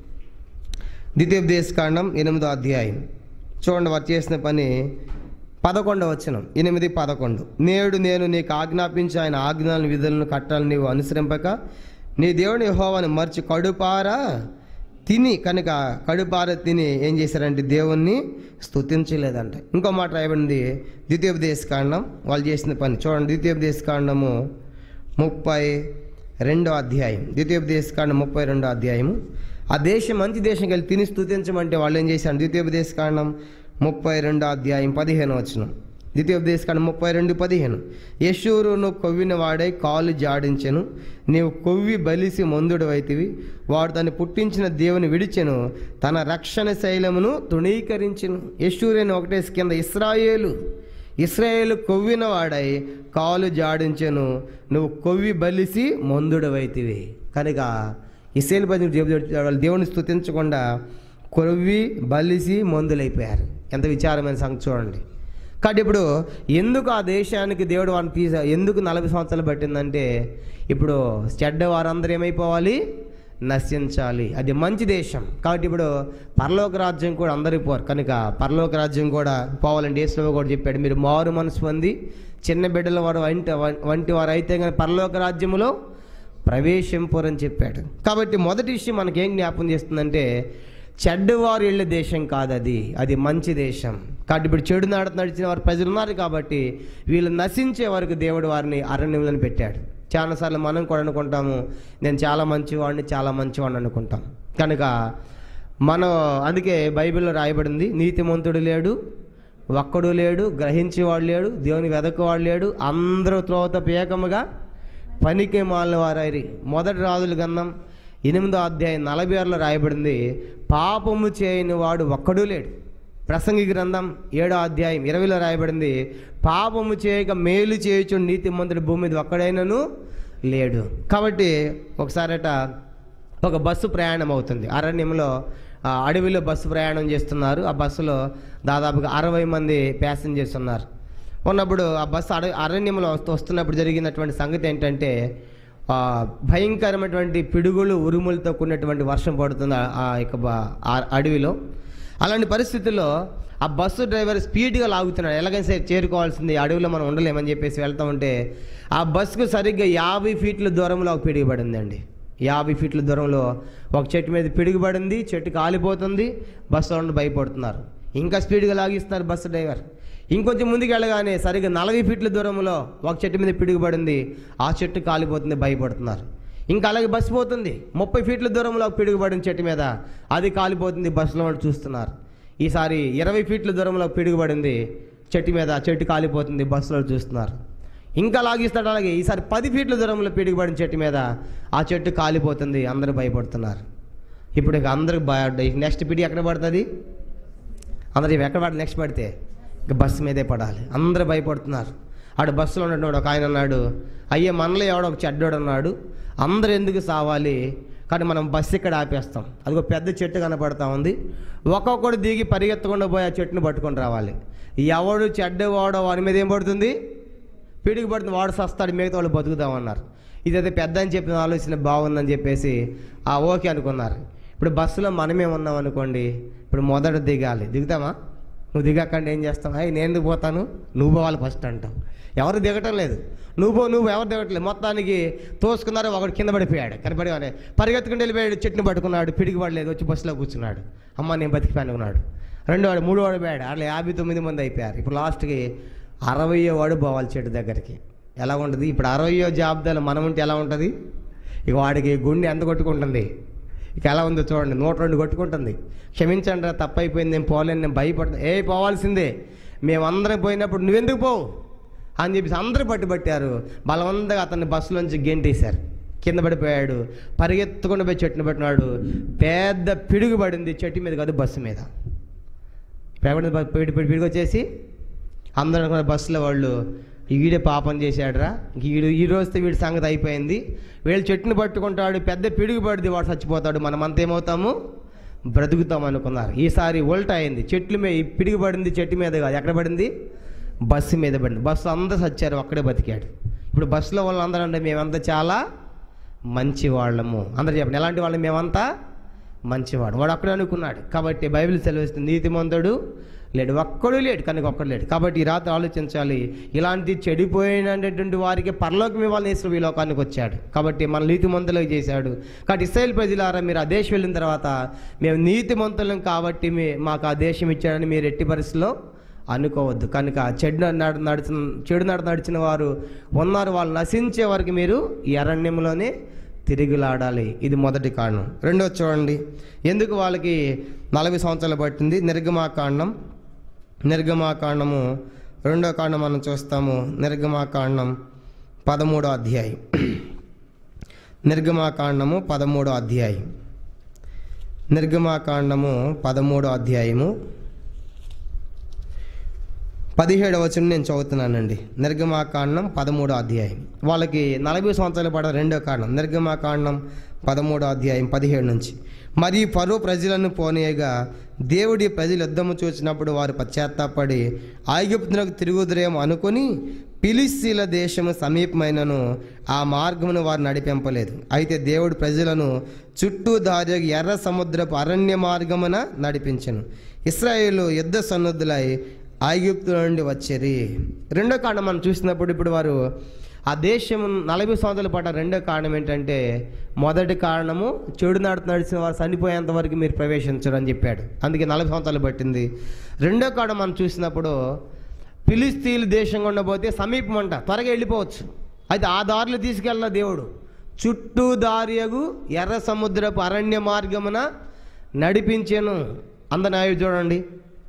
ద్వితీయోపదేశ కాండం ఎనిమిదో అధ్యాయం చూడండి వారు చేసిన పని పదకొండవ వచనం ఎనిమిది పదకొండు నేడు నేను నీకు ఆజ్ఞాపించి ఆయన ఆజ్ఞాలను విధులను కట్టాలని నీవు అనుసరింపక నీ దేవుని యెహోవాను మర్చి కడుపారా తిని కనుక కడుపార తిని ఏం చేశారంటే దేవుణ్ణి స్తుతించలేదంట ఇంకో మాట రాయబడింది ద్వితీయోపదేశ కాండం వాళ్ళు చేసిన పని చూడండి ద్వితీయోపదేశ కాండము ముప్పై రెండో అధ్యాయం ద్వితీయోపదేశ కాండం ముప్పై రెండో అధ్యాయము ఆ దేశం మంచి దేశంకి వెళ్ళి తిని స్తుతించమంటే వాళ్ళు ఏం చేశారు ద్వితీయోపదేశ కాండం ముప్పై రెండో అధ్యాయం పదిహేను వచ్చిన ద్వితీయోపదేశ కాండం ముప్పై రెండు పదిహేను యశూరును కొవ్విన వాడై కాలు జాడించెను నీవు కొవ్వి బలిసి మందుడు అయితివి వాడు తను పుట్టించిన దేవుని విడిచెను తన రక్షణ శైలమును తృణీకరించెను యశూరుని ఒకటే కింద ఇస్రాయేలు ఇస్రాయేలు కొవ్విన వాడై కాలు జాడించెను నువ్వు కొవ్వి బలిసి మందుడవైతివి కనుక ఇస్రాయేల్ ప్రజలు దేవుని స్తుతించకుండా కొవ్వి బలిసి మందులైపోయారు ఎంత విచారమైన సంగతి చూడండి కాబట్టి ఇప్పుడు ఎందుకు ఆ దేశానికి దేవుడు వారిని తీసా ఎందుకు నలభై సంవత్సరాలు పట్టిందంటే ఇప్పుడు చెడ్డ వారందరూ ఏమైపోవాలి నశించాలి అది మంచి దేశం కాబట్టి ఇప్పుడు పరలోక రాజ్యం కూడా అందరికి పోరు కనుక పరలోక రాజ్యం కూడా పోవాలంటే యేసులో కూడా చెప్పాడు మీరు మారు మనసు పొంది చిన్న బిడ్డల వారు వంటి వంటి వారు అయితే కానీ పరలోక రాజ్యములో ప్రవేశింపరని చెప్పాడు కాబట్టి మొదటి విషయం మనకేం జ్ఞాపం చేస్తుందంటే చెడ్డవారు వెళ్ళే దేశం కాదు అది అది మంచి దేశం కాబట్టి ఇప్పుడు చెడు నాడు నడిచిన వారు ప్రజలు ఉన్నారు కాబట్టి వీళ్ళు నశించే వరకు దేవుడు వారిని అరణ్యంలో పెట్టాడు చాలాసార్లు మనం కూడా అనుకుంటాము నేను చాలా మంచివాడిని చాలా మంచివాడిని అనుకుంటాం కనుక మనం అందుకే బైబిల్లో రాయబడింది నీతిమంతుడు లేడు ఒక్కడు లేడు గ్రహించేవాడు లేడు దేవుని వెదకవాడు లేడు అందరూ త్రోత పేకముగా పనికి మాలిన వారైరి మొదటి రాజుల గంధం ఎనిమిదో అధ్యాయం నలభై ఆరులో రాయబడింది పాపము చేయని వాడు ఒక్కడూ లేడు ప్రసంగి గ్రంథం ఏడో అధ్యాయం ఇరవైలో రాయబడింది పాపము చేయక మేలు చేయొచ్చు నీతిమంతుడు భూమి మీద ఒక్కడైనను లేడు కాబట్టి ఒకసారట ఒక బస్సు ప్రయాణం అవుతుంది అరణ్యంలో ఆ, అడవిలో బస్సు ప్రయాణం చేస్తున్నారు ఆ బస్సులో దాదాపుగా అరవై మంది ప్యాసింజర్స్ ఉన్నారు ఉన్నప్పుడు ఆ బస్సు అడ అరణ్యంలో వస్తూ వస్తున్నప్పుడు జరిగినటువంటి సంగతి ఏంటంటే ఆ, భయంకరమైనటువంటి పిడుగులు ఉరుములతో కూడినటువంటి వర్షం పడుతుంది ఆ- ఆ యొక్క బ- ఆ అడవిలో అలాంటి పరిస్థితుల్లో ఆ బస్సు డ్రైవర్ స్పీడ్గా లాగుతున్నాడు ఎలాగైనా సరే చేరుకోవాల్సింది ఈ అడవిలో మనం ఉండలేమని చెప్పేసి వెళ్తా ఉంటే ఆ బస్సుకు సరిగ్గా యాభై ఫీట్ల దూరంలో ఒక పిడుగు పడిందండి యాభై ఫీట్ల దూరంలో ఒక చెట్టు మీద పిడుగుపడింది చెట్టు కాలిపోతుంది బస్సు నుండి భయపడుతున్నారు ఇంకా స్పీడ్గా లాగిస్తున్నారు బస్సు డ్రైవర్ ఇంకొంచెం ముందుకు వెళ్ళగానే సరిగ్గా నలభై ఫీట్ల దూరంలో ఒక చెట్టు మీద పిడుగుపడింది ఆ చెట్టు కాలిపోతుంది భయపడుతున్నారు ఇంకా అలాగే బస్సు పోతుంది ముప్పై ఫీట్ల దూరంలో ఒక పిడుగుపడిన చెట్టు మీద అది కాలిపోతుంది బస్సులో వాళ్ళు చూస్తున్నారు ఈసారి ఇరవై ఫీట్ల దూరంలో ఒక పిడుగుపడింది చెట్టు మీద ఆ చెట్టు కాలిపోతుంది బస్సులో చూస్తున్నారు ఇంకా లాగిస్తాడు అలాగే ఈసారి పది ఫీట్ల దూరంలో పిడుగుపడిన చెట్టు మీద ఆ చెట్టు కాలిపోతుంది అందరూ భయపడుతున్నారు ఇప్పుడు ఇక అందరికి భయ నెక్స్ట్ పిడి ఎక్కడ పడుతుంది అందరు ఇవి ఎక్కడ పడాలి నెక్స్ట్ పడితే ఇక బస్సు మీదే పడాలి అందరూ భయపడుతున్నారు ఆడు బస్సులో ఉన్నటువంటి ఒక ఆయన అన్నాడు అయ్యే మనలో ఎవడో ఒక చెడ్డోడు అన్నాడు అందరు ఎందుకు సావాలి కానీ మనం బస్సు ఇక్కడ ఆపేస్తాం అదిగో పెద్ద చెట్టు కనపడతా ఉంది ఒక్కొక్కడు దిగి పరిగెత్తకుండా పోయి ఆ చెట్టును పట్టుకొని రావాలి ఎవడు చెడ్డవాడో వాడి మీద ఏం పడుతుంది పిడికి పడుతుంది వాడు సస్తాడు మిగతా వాళ్ళు బతుకుతామన్నారు ఇదైతే పెద్ద అని చెప్పిన ఆలోచన బాగుందని చెప్పేసి ఆ ఓకే అనుకున్నారు ఇప్పుడు బస్సులో మనమే ఉన్నాం అనుకోండి ఇప్పుడు మొదట దిగాలి దిగుతామా నువ్వు దిగకండి ఏం చేస్తావు అయ్యి నేను ఎందుకు పోతాను నువ్వు పోవాలి ఫస్ట్ అంటాం ఎవరు దిగటం లేదు నువ్వు పో నువ్వు ఎవరు దిగట్లేదు మొత్తానికి తోసుకున్నారు ఒకడు కింద పడిపోయాడు కనపడి పరిగెత్తుకుని వెళ్ళిపోయాడు చెట్టుని పట్టుకున్నాడు పిడికి పడలేదు వచ్చి బస్సులో కూర్చున్నాడు అమ్మ నేను బతికిపోయాను అనుకున్నాడు రెండో వాడు మూడో వాడు పోయాడు అట్లా యాభై తొమ్మిది మంది అయిపోయారు ఇప్పుడు లాస్ట్కి అరవయో వాడు పోవాలి చెట్టు దగ్గరికి ఎలా ఉంటుంది ఇప్పుడు అరవయో జాబితాలో మనం ఉంటే ఎలా ఉంటుంది ఇక వాడికి గుండె ఎంత కొట్టుకుంటుంది ఇక ఎలా ఉందో చూడండి నూట రెండు కొట్టుకుంటుంది క్షమించండి రా తప్పైపోయింది నేను పోలేను నేను భయపడుతున్నా ఏ పోవాల్సిందే మేమందరం పోయినప్పుడు నువ్వెందుకు పోవు అని చెప్పేసి అందరూ పట్టుబట్టారు బలవంతంగా అతన్ని బస్సులోంచి గెంటేశారు కింద పడిపోయాడు పరిగెత్తుకుండా పోయి చెట్టును పెట్టినాడు పెద్ద పిడుగు పడింది చెట్టు మీద కాదు బస్సు మీద పేపర్ పెట్టి పెట్టి పిడికి వచ్చేసి అందరూ అనుకున్న బస్సులో వాళ్ళు ఈడే పాపం చేశాడురా ఈడు ఈ రోజుతో వీడి సంగతి అయిపోయింది వీళ్ళు చెట్టుని పట్టుకుంటాడు పెద్ద పిడుగు పడితే వాడు చచ్చిపోతాడు మనం అంత ఏమవుతాము బ్రతుకుతాం అనుకున్నారు ఈసారి ఉల్టా అయింది చెట్లు మీద పిడుగు పడింది చెట్టు మీద కాదు ఎక్కడ పడింది బస్సు మీద పడింది బస్సు అందరూ చచ్చారు ఒక్కడే బతికాడు ఇప్పుడు బస్సులో వాళ్ళు అందరూ అంటే మేమంతా చాలా మంచి వాళ్ళము అందరు చెప్పండి ఎలాంటి వాళ్ళం మేమంతా మంచివాడు వాడు అక్కడే అనుకున్నాడు కాబట్టి బైబిల్ సెలవిస్తుంది నీతిమంతుడు లేడు ఒక్కడు లేడు కనుక ఒక్కడు లేడు కాబట్టి ఈ రాత్రి ఆలోచించాలి ఇలాంటి చెడిపోయినటువంటి వారికి పరలోకం ఇవ్వాలని యేసు ఈ లోకానికి వచ్చాడు కాబట్టి మన నీతిమంతులకు చేశాడు కాబట్టి ఇస్రాయేల్ ప్రజలారా మీరు ఆ దేశం వెళ్ళిన తర్వాత మేము నీతిమంతులం కాబట్టి మీ మాకు ఆ దేశం ఇచ్చాడని మీరు ఎట్టి పరిస్థితిలో అనుకోవద్దు కనుక చెడు నడు నడిచిన చెడు నడు నడిచిన వారు ఉన్నారు వాళ్ళు నశించే వరకు మీరు ఈ అరణ్యంలోనే తిరిగిలాడాలి ఇది మొదటి కారణం రెండోది చూడండి ఎందుకు వాళ్ళకి నలభై సంవత్సరాలు పట్టింది నిర్గమాకాండం నిర్గమాకాండము రెండో కాండం మనం చూస్తాము నిర్గమాకాండం పదమూడో అధ్యాయం నిర్గమాకాండము పదమూడో అధ్యాయం నిర్గమాకాండము పదమూడో అధ్యాయము పదిహేడవ వచనం నేను చదువుతున్నానండి నిర్గమాకాండం పదమూడో అధ్యాయం వాళ్ళకి నలభై సంవత్సరాలు పడ రెండో కాండం నిర్గమాకాండం పదమూడో అధ్యాయం పదిహేడు నుంచి మరియు పరో ప్రజలను పోనీయగా దేవుడి ప్రజలు యుద్ధము చూసినప్పుడు వారు పశ్చాత్తాపడి ఐగుప్తులకు తిరుగుదురేమో అనుకుని పిలిస్తీల దేశము సమీపమైనను ఆ మార్గమును వారు నడిపింపలేదు అయితే దేవుడు ప్రజలను చుట్టూ దారి ఎర్ర సముద్రపు అరణ్య మార్గమున నడిపించను ఇస్రాయేలు యుద్ధ సన్నుద్ధులై ఐగుప్తు నుండి వచ్చేరి రెండో కారణం మనం చూసినప్పుడు ఇప్పుడు వారు ఆ దేశం నలభై సంవత్సరాల పాటు రెండో కారణం ఏంటంటే మొదటి కారణము చెడు నడుతు నడిచిన వారు చనిపోయేంత వరకు మీరు ప్రవేశించరు అని చెప్పాడు అందుకే నలభై సంవత్సరాలు పట్టింది రెండో కారణం మనం చూసినప్పుడు ఫిలిస్తీన్లు దేశంగా ఉండబోతే సమీపం అంట త్వరగా వెళ్ళిపోవచ్చు అయితే ఆ దారిలో తీసుకెళ్ళిన దేవుడు చుట్టూ దారియగు ఎర్ర సముద్రపు అరణ్య మార్గమున నడిపించాను అందనాయు చూడండి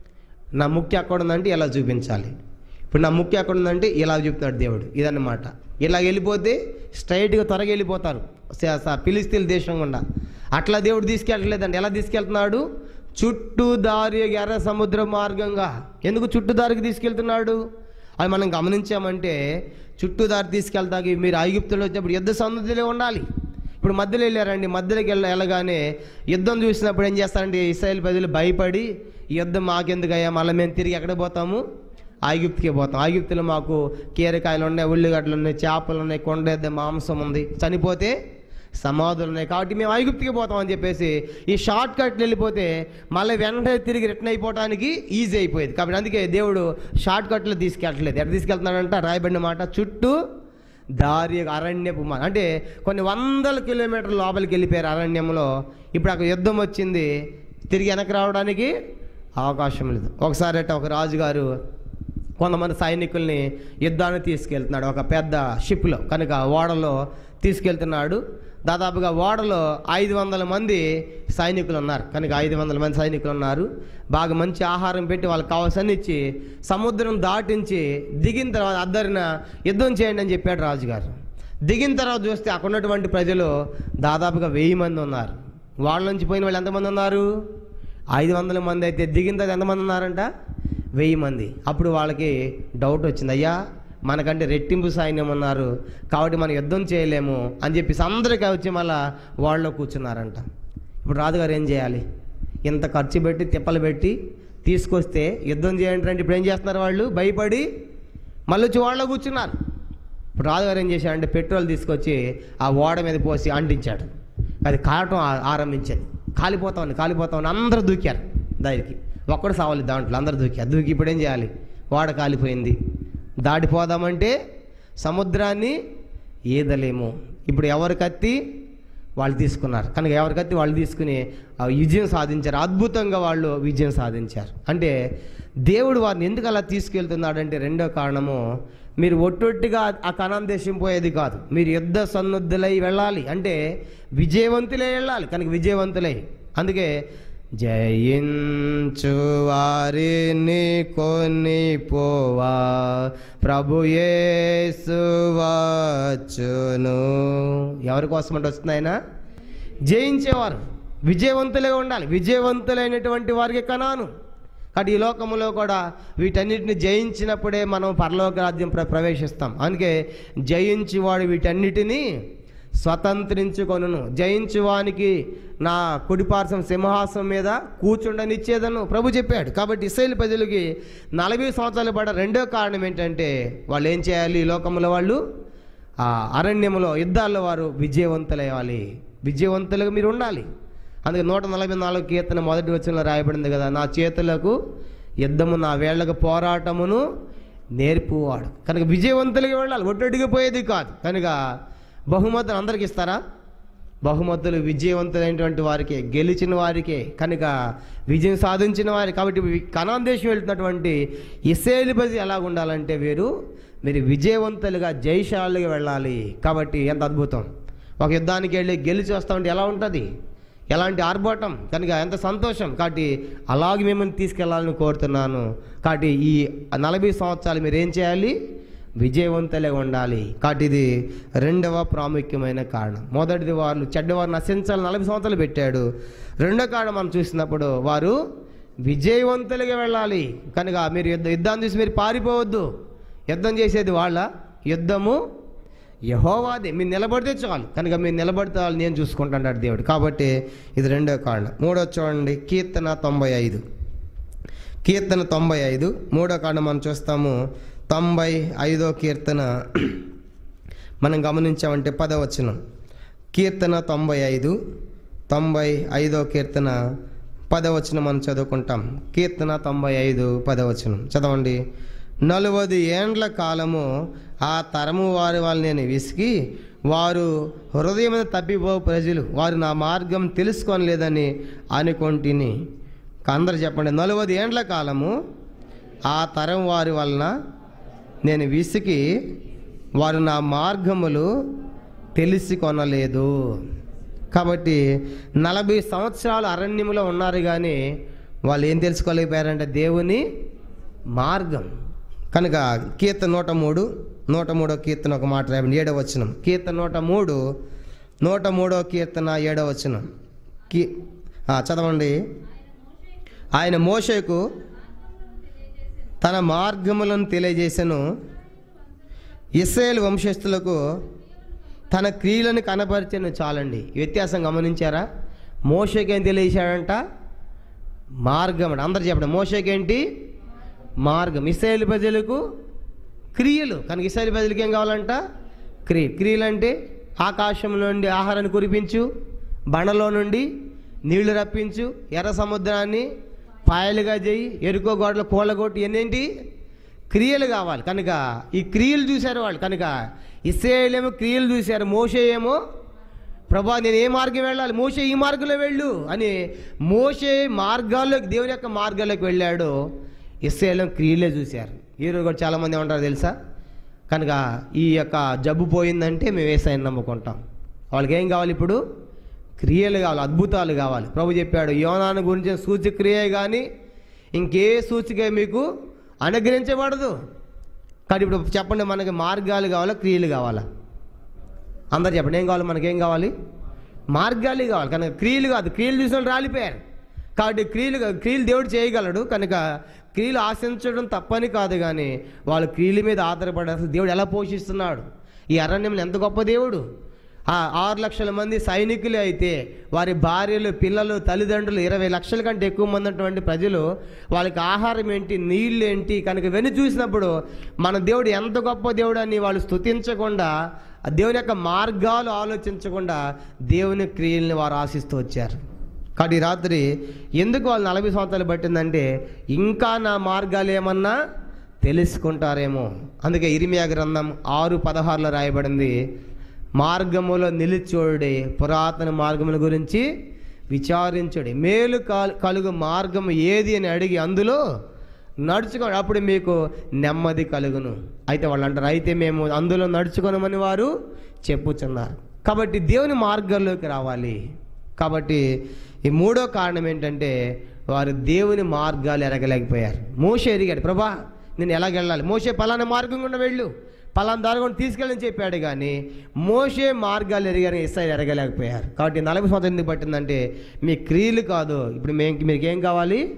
నా ముఖ్య ఎక్కడ ఉందంటే ఇలా చూపించాలి ఇప్పుడు నా ముఖ్య ఎక్కడ ఉందంటే ఇలా చూపుతున్నాడు దేవుడు ఇదన్నమాట ఇలా వెళ్ళిపోతే స్ట్రైట్గా త్వరగా వెళ్ళిపోతారు స- స- ఫిలిస్తీన్ దేశం గుండా అట్లా దేవుడు తీసుకెళ్ళట్లేదండి ఎలా తీసుకెళ్తున్నాడు చుట్టూ దారి ఎర్ర సముద్ర మార్గంగా ఎందుకు చుట్టూ దారికి తీసుకెళ్తున్నాడు అది మనం గమనించామంటే చుట్టూ దారి తీసుకెళ్తాకి మీరు ఐగుప్తులో వచ్చినప్పుడు యుద్ధ సన్నద్ధులే ఉండాలి ఇప్పుడు మధ్యలో వెళ్ళారండి మధ్యలోకి వెళ్ళ వెళ్ళగానే యుద్ధం చూసినప్పుడు ఏం చేస్తారంటే ఇస్రాయేల్ ప్రజలు భయపడి ఈ యుద్ధం మాకెందుకయ్యా మళ్ళీ మేము తిరిగి ఎక్కడ పోతాము ఐగుప్తుకే పోతాం ఐగుప్తులో మాకు కీరకాయలు ఉన్నాయి ఉల్లిగడ్డలు ఉన్నాయి చేపలు ఉన్నాయి కొండ మాంసం ఉంది చనిపోతే సమాధులు ఉన్నాయి కాబట్టి మేము ఐగుప్తికి పోతాం అని చెప్పేసి ఈ షార్ట్ కట్లు వెళ్ళిపోతే మళ్ళీ వెంటనే తిరిగి రిటర్న్ అయిపోవడానికి ఈజీ అయిపోయేది కాబట్టి అందుకే దేవుడు షార్ట్ కట్లు తీసుకెళ్ళట్లేదు ఎక్కడ తీసుకెళ్తున్నాడంట రాయబడిన మాట చుట్టూ దారి అరణ్యపు మా అంటే కొన్ని వందల కిలోమీటర్ల లోపలికి వెళ్ళిపోయారు అరణ్యంలో ఇప్పుడు అక్కడ యుద్ధం వచ్చింది తిరిగి వెనక్కి రావడానికి అవకాశం లేదు ఒకసారి అట్ట ఒక రాజుగారు కొంతమంది సైనికుల్ని యుద్ధానికి తీసుకెళ్తున్నాడు ఒక పెద్ద షిప్లో కనుక ఓడలో తీసుకెళ్తున్నాడు దాదాపుగా ఓడలో ఐదు వందల మంది సైనికులు ఉన్నారు కనుక ఐదు వందల మంది సైనికులు ఉన్నారు బాగా మంచి ఆహారం పెట్టి వాళ్ళకి కావాల్సిన ఇచ్చి సముద్రం దాటించి దిగిన తర్వాత అద్దరిన యుద్ధం చేయండి అని చెప్పాడు రాజుగారు దిగిన తర్వాత చూస్తే అక్కడ ఉన్నటువంటి ప్రజలు దాదాపుగా వెయ్యి మంది ఉన్నారు వాళ్ళ నుంచి పోయిన వాళ్ళు ఎంతమంది ఉన్నారు ఐదు వందల మంది అయితే దిగిన తర్వాత ఎంతమంది ఉన్నారంట వెయ్యి మంది అప్పుడు వాళ్ళకి డౌట్ వచ్చింది అయ్యా మనకంటే రెట్టింపు సైన్యం ఉన్నారు కాబట్టి మనం యుద్ధం చేయలేము అని చెప్పేసి అందరికీ వచ్చి మళ్ళా వాళ్ళలో కూర్చున్నారంట ఇప్పుడు రాజుగారు ఏం చేయాలి ఇంత ఖర్చు పెట్టి తిప్పలు పెట్టి తీసుకొస్తే యుద్ధం చేయండి అంటే ఇప్పుడు ఏం చేస్తున్నారు వాళ్ళు భయపడి మళ్ళీ వచ్చి వాళ్ళలో కూర్చున్నారు ఇప్పుడు రాజుగారు ఏం చేశాడంటే పెట్రోల్ తీసుకొచ్చి ఆ ఓడ మీద పోసి అంటించాడు అది కారటం ఆ- ఆరంభించింది కాలిపోతామని కాలిపోతామని అందరూ దూకారు దానికి ఒక్కడు సావాలి దాంట్లో అందరూ దూకారు దూకి ఇప్పుడు ఏం చేయాలి ఓడ కాలిపోయింది దాటిపోదామంటే సముద్రాన్ని ఈదలేము ఇప్పుడు ఎవరి కత్తి వాళ్ళు తీసుకున్నారు కనుక ఎవరి కత్తి వాళ్ళు తీసుకుని ఆ విజయం సాధించారు అద్భుతంగా వాళ్ళు విజయం సాధించారు అంటే దేవుడు వారిని ఎందుకు అలా తీసుకెళ్తున్నాడంటే రెండో కారణము మీరు ఒట్టొట్టిగా ఆ కణం దేశం పోయేది కాదు మీరు యుద్ధ సన్నుద్ధులై వెళ్ళాలి అంటే విజయవంతులై వెళ్ళాలి కనుక విజయవంతులై అందుకే జయించు వారిని కొని పోవా ప్రభు యేసు వచ్చును ఎవరి కోసం అంటే వస్తుంది ఆయన జయించేవారు విజయవంతులే ఉండాలి విజయవంతులైనటువంటి వారికి కనాను కాబట్టి ఈ లోకంలో కూడా వీటన్నిటిని జయించినప్పుడే మనం పరలోక రాజ్యం ప్ర ప్రవేశిస్తాం అందుకే జయించేవాడు వీటన్నిటినీ స్వతంత్రించుకొనును జయించువానికి నా కుడిపార్శ్వం సింహాసనం మీద కూర్చుండనిచ్చేదను ప్రభు చెప్పాడు కాబట్టి ఇస్రాయేల్ ప్రజలకి నలభై సంవత్సరాలు పడ్డ రెండో కారణం ఏంటంటే వాళ్ళు ఏం చేయాలి ఈ లోకంలో వాళ్ళు ఆ అరణ్యంలో యుద్ధాల్లో వారు విజయవంతులయ్యాలి విజయవంతులుగా మీరు ఉండాలి అందుకే నూట నలభై నాలుగు కీర్తన మొదటి వచనంలో రాయబడింది కదా నా చేతులకు యుద్ధము నా వేళ్లకు పోరాటమును నేర్పువాడు కనుక విజయవంతులుగా వెళ్ళాలి ఒట్టొడ్డిగా పోయేది కాదు కనుక బహుమతులు అందరికి ఇస్తారా బహుమతులు విజయవంతులైనటువంటి వారికే గెలిచిన వారికే కనుక విజయం సాధించిన వారి కాబట్టి వి- కనాన్ దేశం వెళ్తున్నటువంటి ఇస్రాయేలు ప్రజలు ఎలా ఉండాలంటే వీరు మీరు విజయవంతులుగా జయశాలుగా వెళ్ళాలి కాబట్టి ఎంత అద్భుతం ఒక యుద్ధానికి వెళ్ళి గెలిచి వస్తామంటే ఎలా ఉంటుంది ఎలాంటి ఆర్భాటం కనుక ఎంత సంతోషం కాబట్టి అలాగే మిమ్మల్ని తీసుకెళ్లాలని కోరుతున్నాను కాబట్టి ఈ నలభై సంవత్సరాలు మీరు ఏం చేయాలి విజయవంతులే ఉండాలి కాబట్టి ఇది రెండవ ప్రాముఖ్యమైన కారణం మొదటిది వారు చెడ్డవారు నశించాలని నలభై సంవత్సరాలు పెట్టాడు రెండో కారణం మనం చూసినప్పుడు వారు విజయవంతులుగా వెళ్ళాలి కనుక మీరు యుద్ధ యుద్ధాన్ని చూసి మీరు పారిపోవద్దు యుద్ధం చేసేది వాళ్ళ యుద్ధము యహోవాది మీరు నిలబడితే చాలు కనుక మీరు నిలబడితే చాలు నేను చూసుకుంటాడు దేవుడు కాబట్టి ఇది రెండో కారణం మూడో చూడండి కీర్తన తొంభై ఐదు కీర్తన తొంభై ఐదు మూడో కారణం మనం చూస్తాము తొంభై ఐదో కీర్తన మనం గమనించామంటే పదవచనం కీర్తన తొంభై ఐదు తొంభై ఐదో కీర్తన పదవచనం మనం చదువుకుంటాం కీర్తన తొంభై ఐదు పదవచనం చదవండి నలువది ఏండ్ల కాలము ఆ తరము వారి వాళ్ళు నేను విసిగి వారు హృదయం తప్పిపో ప్రజలు వారు నా మార్గం తెలుసుకోలేదని అనుకొంటిని అందరు చెప్పండి నలువది ఏండ్ల కాలము ఆ తరం వారి వలన నేను విసికి వారు నా మార్గములు తెలిసి కొనలేదు కాబట్టి నలభై సంవత్సరాలు అరణ్యములో ఉన్నారు కానీ వాళ్ళు ఏం తెలుసుకోలేకపోయారంటే దేవుని మార్గం కనుక కీర్తన నూట మూడు నూట మూడో కీర్తన ఒక మాట రాయండి ఏడవ వచనం కీర్తన నూట మూడు నూట మూడో కీర్తన ఏడవ వచనం కీ ఆ, చదవండి ఆయన మోషకు తన మార్గములను తెలియజేసెను ఇస్రాయేల్ వంశస్థులకు తన క్రియలను కనపరిచను చాలండి ఈ వ్యత్యాసం గమనించారా మోషకేం తెలియజేశాడంట మార్గం అండి అందరు చెప్పండి మోషకేంటి మార్గం ఇస్రాయేల్ ప్రజలకు క్రియలు కనుక ఇస్రాయేల్ ప్రజలకి ఏం కావాలంట క్రియ క్రియలు అంటే ఆకాశం నుండి ఆహారాన్ని కురిపించు బండలో నుండి నీళ్లు రప్పించు ఎర్ర సముద్రాన్ని పాయలుగా చేయి ఎరుకో గోడలు కూలగొట్టి ఎన్నేంటి క్రియలు కావాలి కనుక ఈ క్రియలు చూశారు వాళ్ళు కనుక ఇస్రాయేల్ ఏమో క్రియలు చూశారు మోషే ఏమో ప్రభా నేను ఏ మార్గం వెళ్ళాలి మోషే ఈ మార్గంలో వెళ్ళు అని మోషే మార్గాల్లోకి దేవుని యొక్క మార్గాల్లోకి వెళ్ళాడు ఇస్రాయేల్ క్రియలే చూశారు ఈరోజు కూడా చాలామంది ఏమంటారు తెలుసా కనుక ఈ యొక్క జబ్బు పోయిందంటే మేము వేసాయని నమ్ముకుంటాం వాళ్ళకి ఏం కావాలి ఇప్పుడు క్రియలు కావాలి అద్భుతాలు కావాలి ప్రభు చెప్పాడు యోనాను గురించి సూచక్రియ కానీ ఇంకే సూచిక మీకు అనుగ్రహించబడదు కానీ ఇప్పుడు చెప్పండి మనకి మార్గాలు కావాలా క్రియలు కావాలా అందరు చెప్పండి ఏం కావాలి మనకేం కావాలి మార్గాలు కావాలి కనుక క్రియలు కాదు క్రియలు చూసిన వాళ్ళు రాలిపోయారు కాబట్టి క్రియలు క్రియలు దేవుడు చేయగలడు కనుక క్రియలు ఆశించడం తప్పని కాదు కానీ వాళ్ళు క్రియల మీద ఆధారపడి అసలు దేవుడు ఎలా పోషిస్తున్నాడు ఈ అరణ్యంలో ఎంత గొప్ప దేవుడు ఆ ఆరు లక్షల మంది సైనికులు అయితే వారి భార్యలు పిల్లలు తల్లిదండ్రులు ఇరవై లక్షల కంటే ఎక్కువ మంది ఉన్నటువంటి ప్రజలు వాళ్ళకి ఆహారం ఏంటి నీళ్ళు ఏంటి కనుక ఇవన్నీ చూసినప్పుడు మన దేవుడు ఎంత గొప్ప దేవుడు అని వాళ్ళు స్తుతించకుండా ఆ దేవుని యొక్క మార్గాలు ఆలోచించకుండా దేవుని క్రియల్ని వారు ఆశిస్తూ వచ్చారు కాబట్టి ఈ రాత్రి ఎందుకు వాళ్ళు నలభై సంవత్సరాలు పట్టిందంటే ఇంకా నా మార్గాలు ఏమన్నా తెలుసుకుంటారేమో అందుకే ఇరిమియా గ్రంథం ఆరు పదహారులో రాయబడింది మార్గములో నిలిచోడే పురాతన మార్గముల గురించి విచారించుడి మేలు కాల్- కలుగు మార్గం ఏది అని అడిగి అందులో నడుచుకోండి అప్పుడు మీకు నెమ్మది కలుగును అయితే వాళ్ళు అంటారు అయితే మేము అందులో నడుచుకోనమని వారు చెప్పుచున్నారు కాబట్టి దేవుని మార్గంలోకి రావాలి కాబట్టి ఈ మూడో కారణం ఏంటంటే వారు దేవుని మార్గాలు ఎరగలేకపోయారు మోషే ఎరిగాడు ప్రభా నేను ఎలాగెళ్ళాలి మోషే పలానా మార్గం గుండా వెళ్ళు పలానా దారి గుండా తీసుకెళ్ళని చెప్పాడు కానీ మోషే మార్గాలు ఎరిగారు ఇస్రాయల్ ఎరగలేకపోయారు కాబట్టి నలభై సంవత్సరం ఎందుకు పట్టిందంటే మీ క్రియలు కాదు ఇప్పుడు మేము మీకు ఏం కావాలి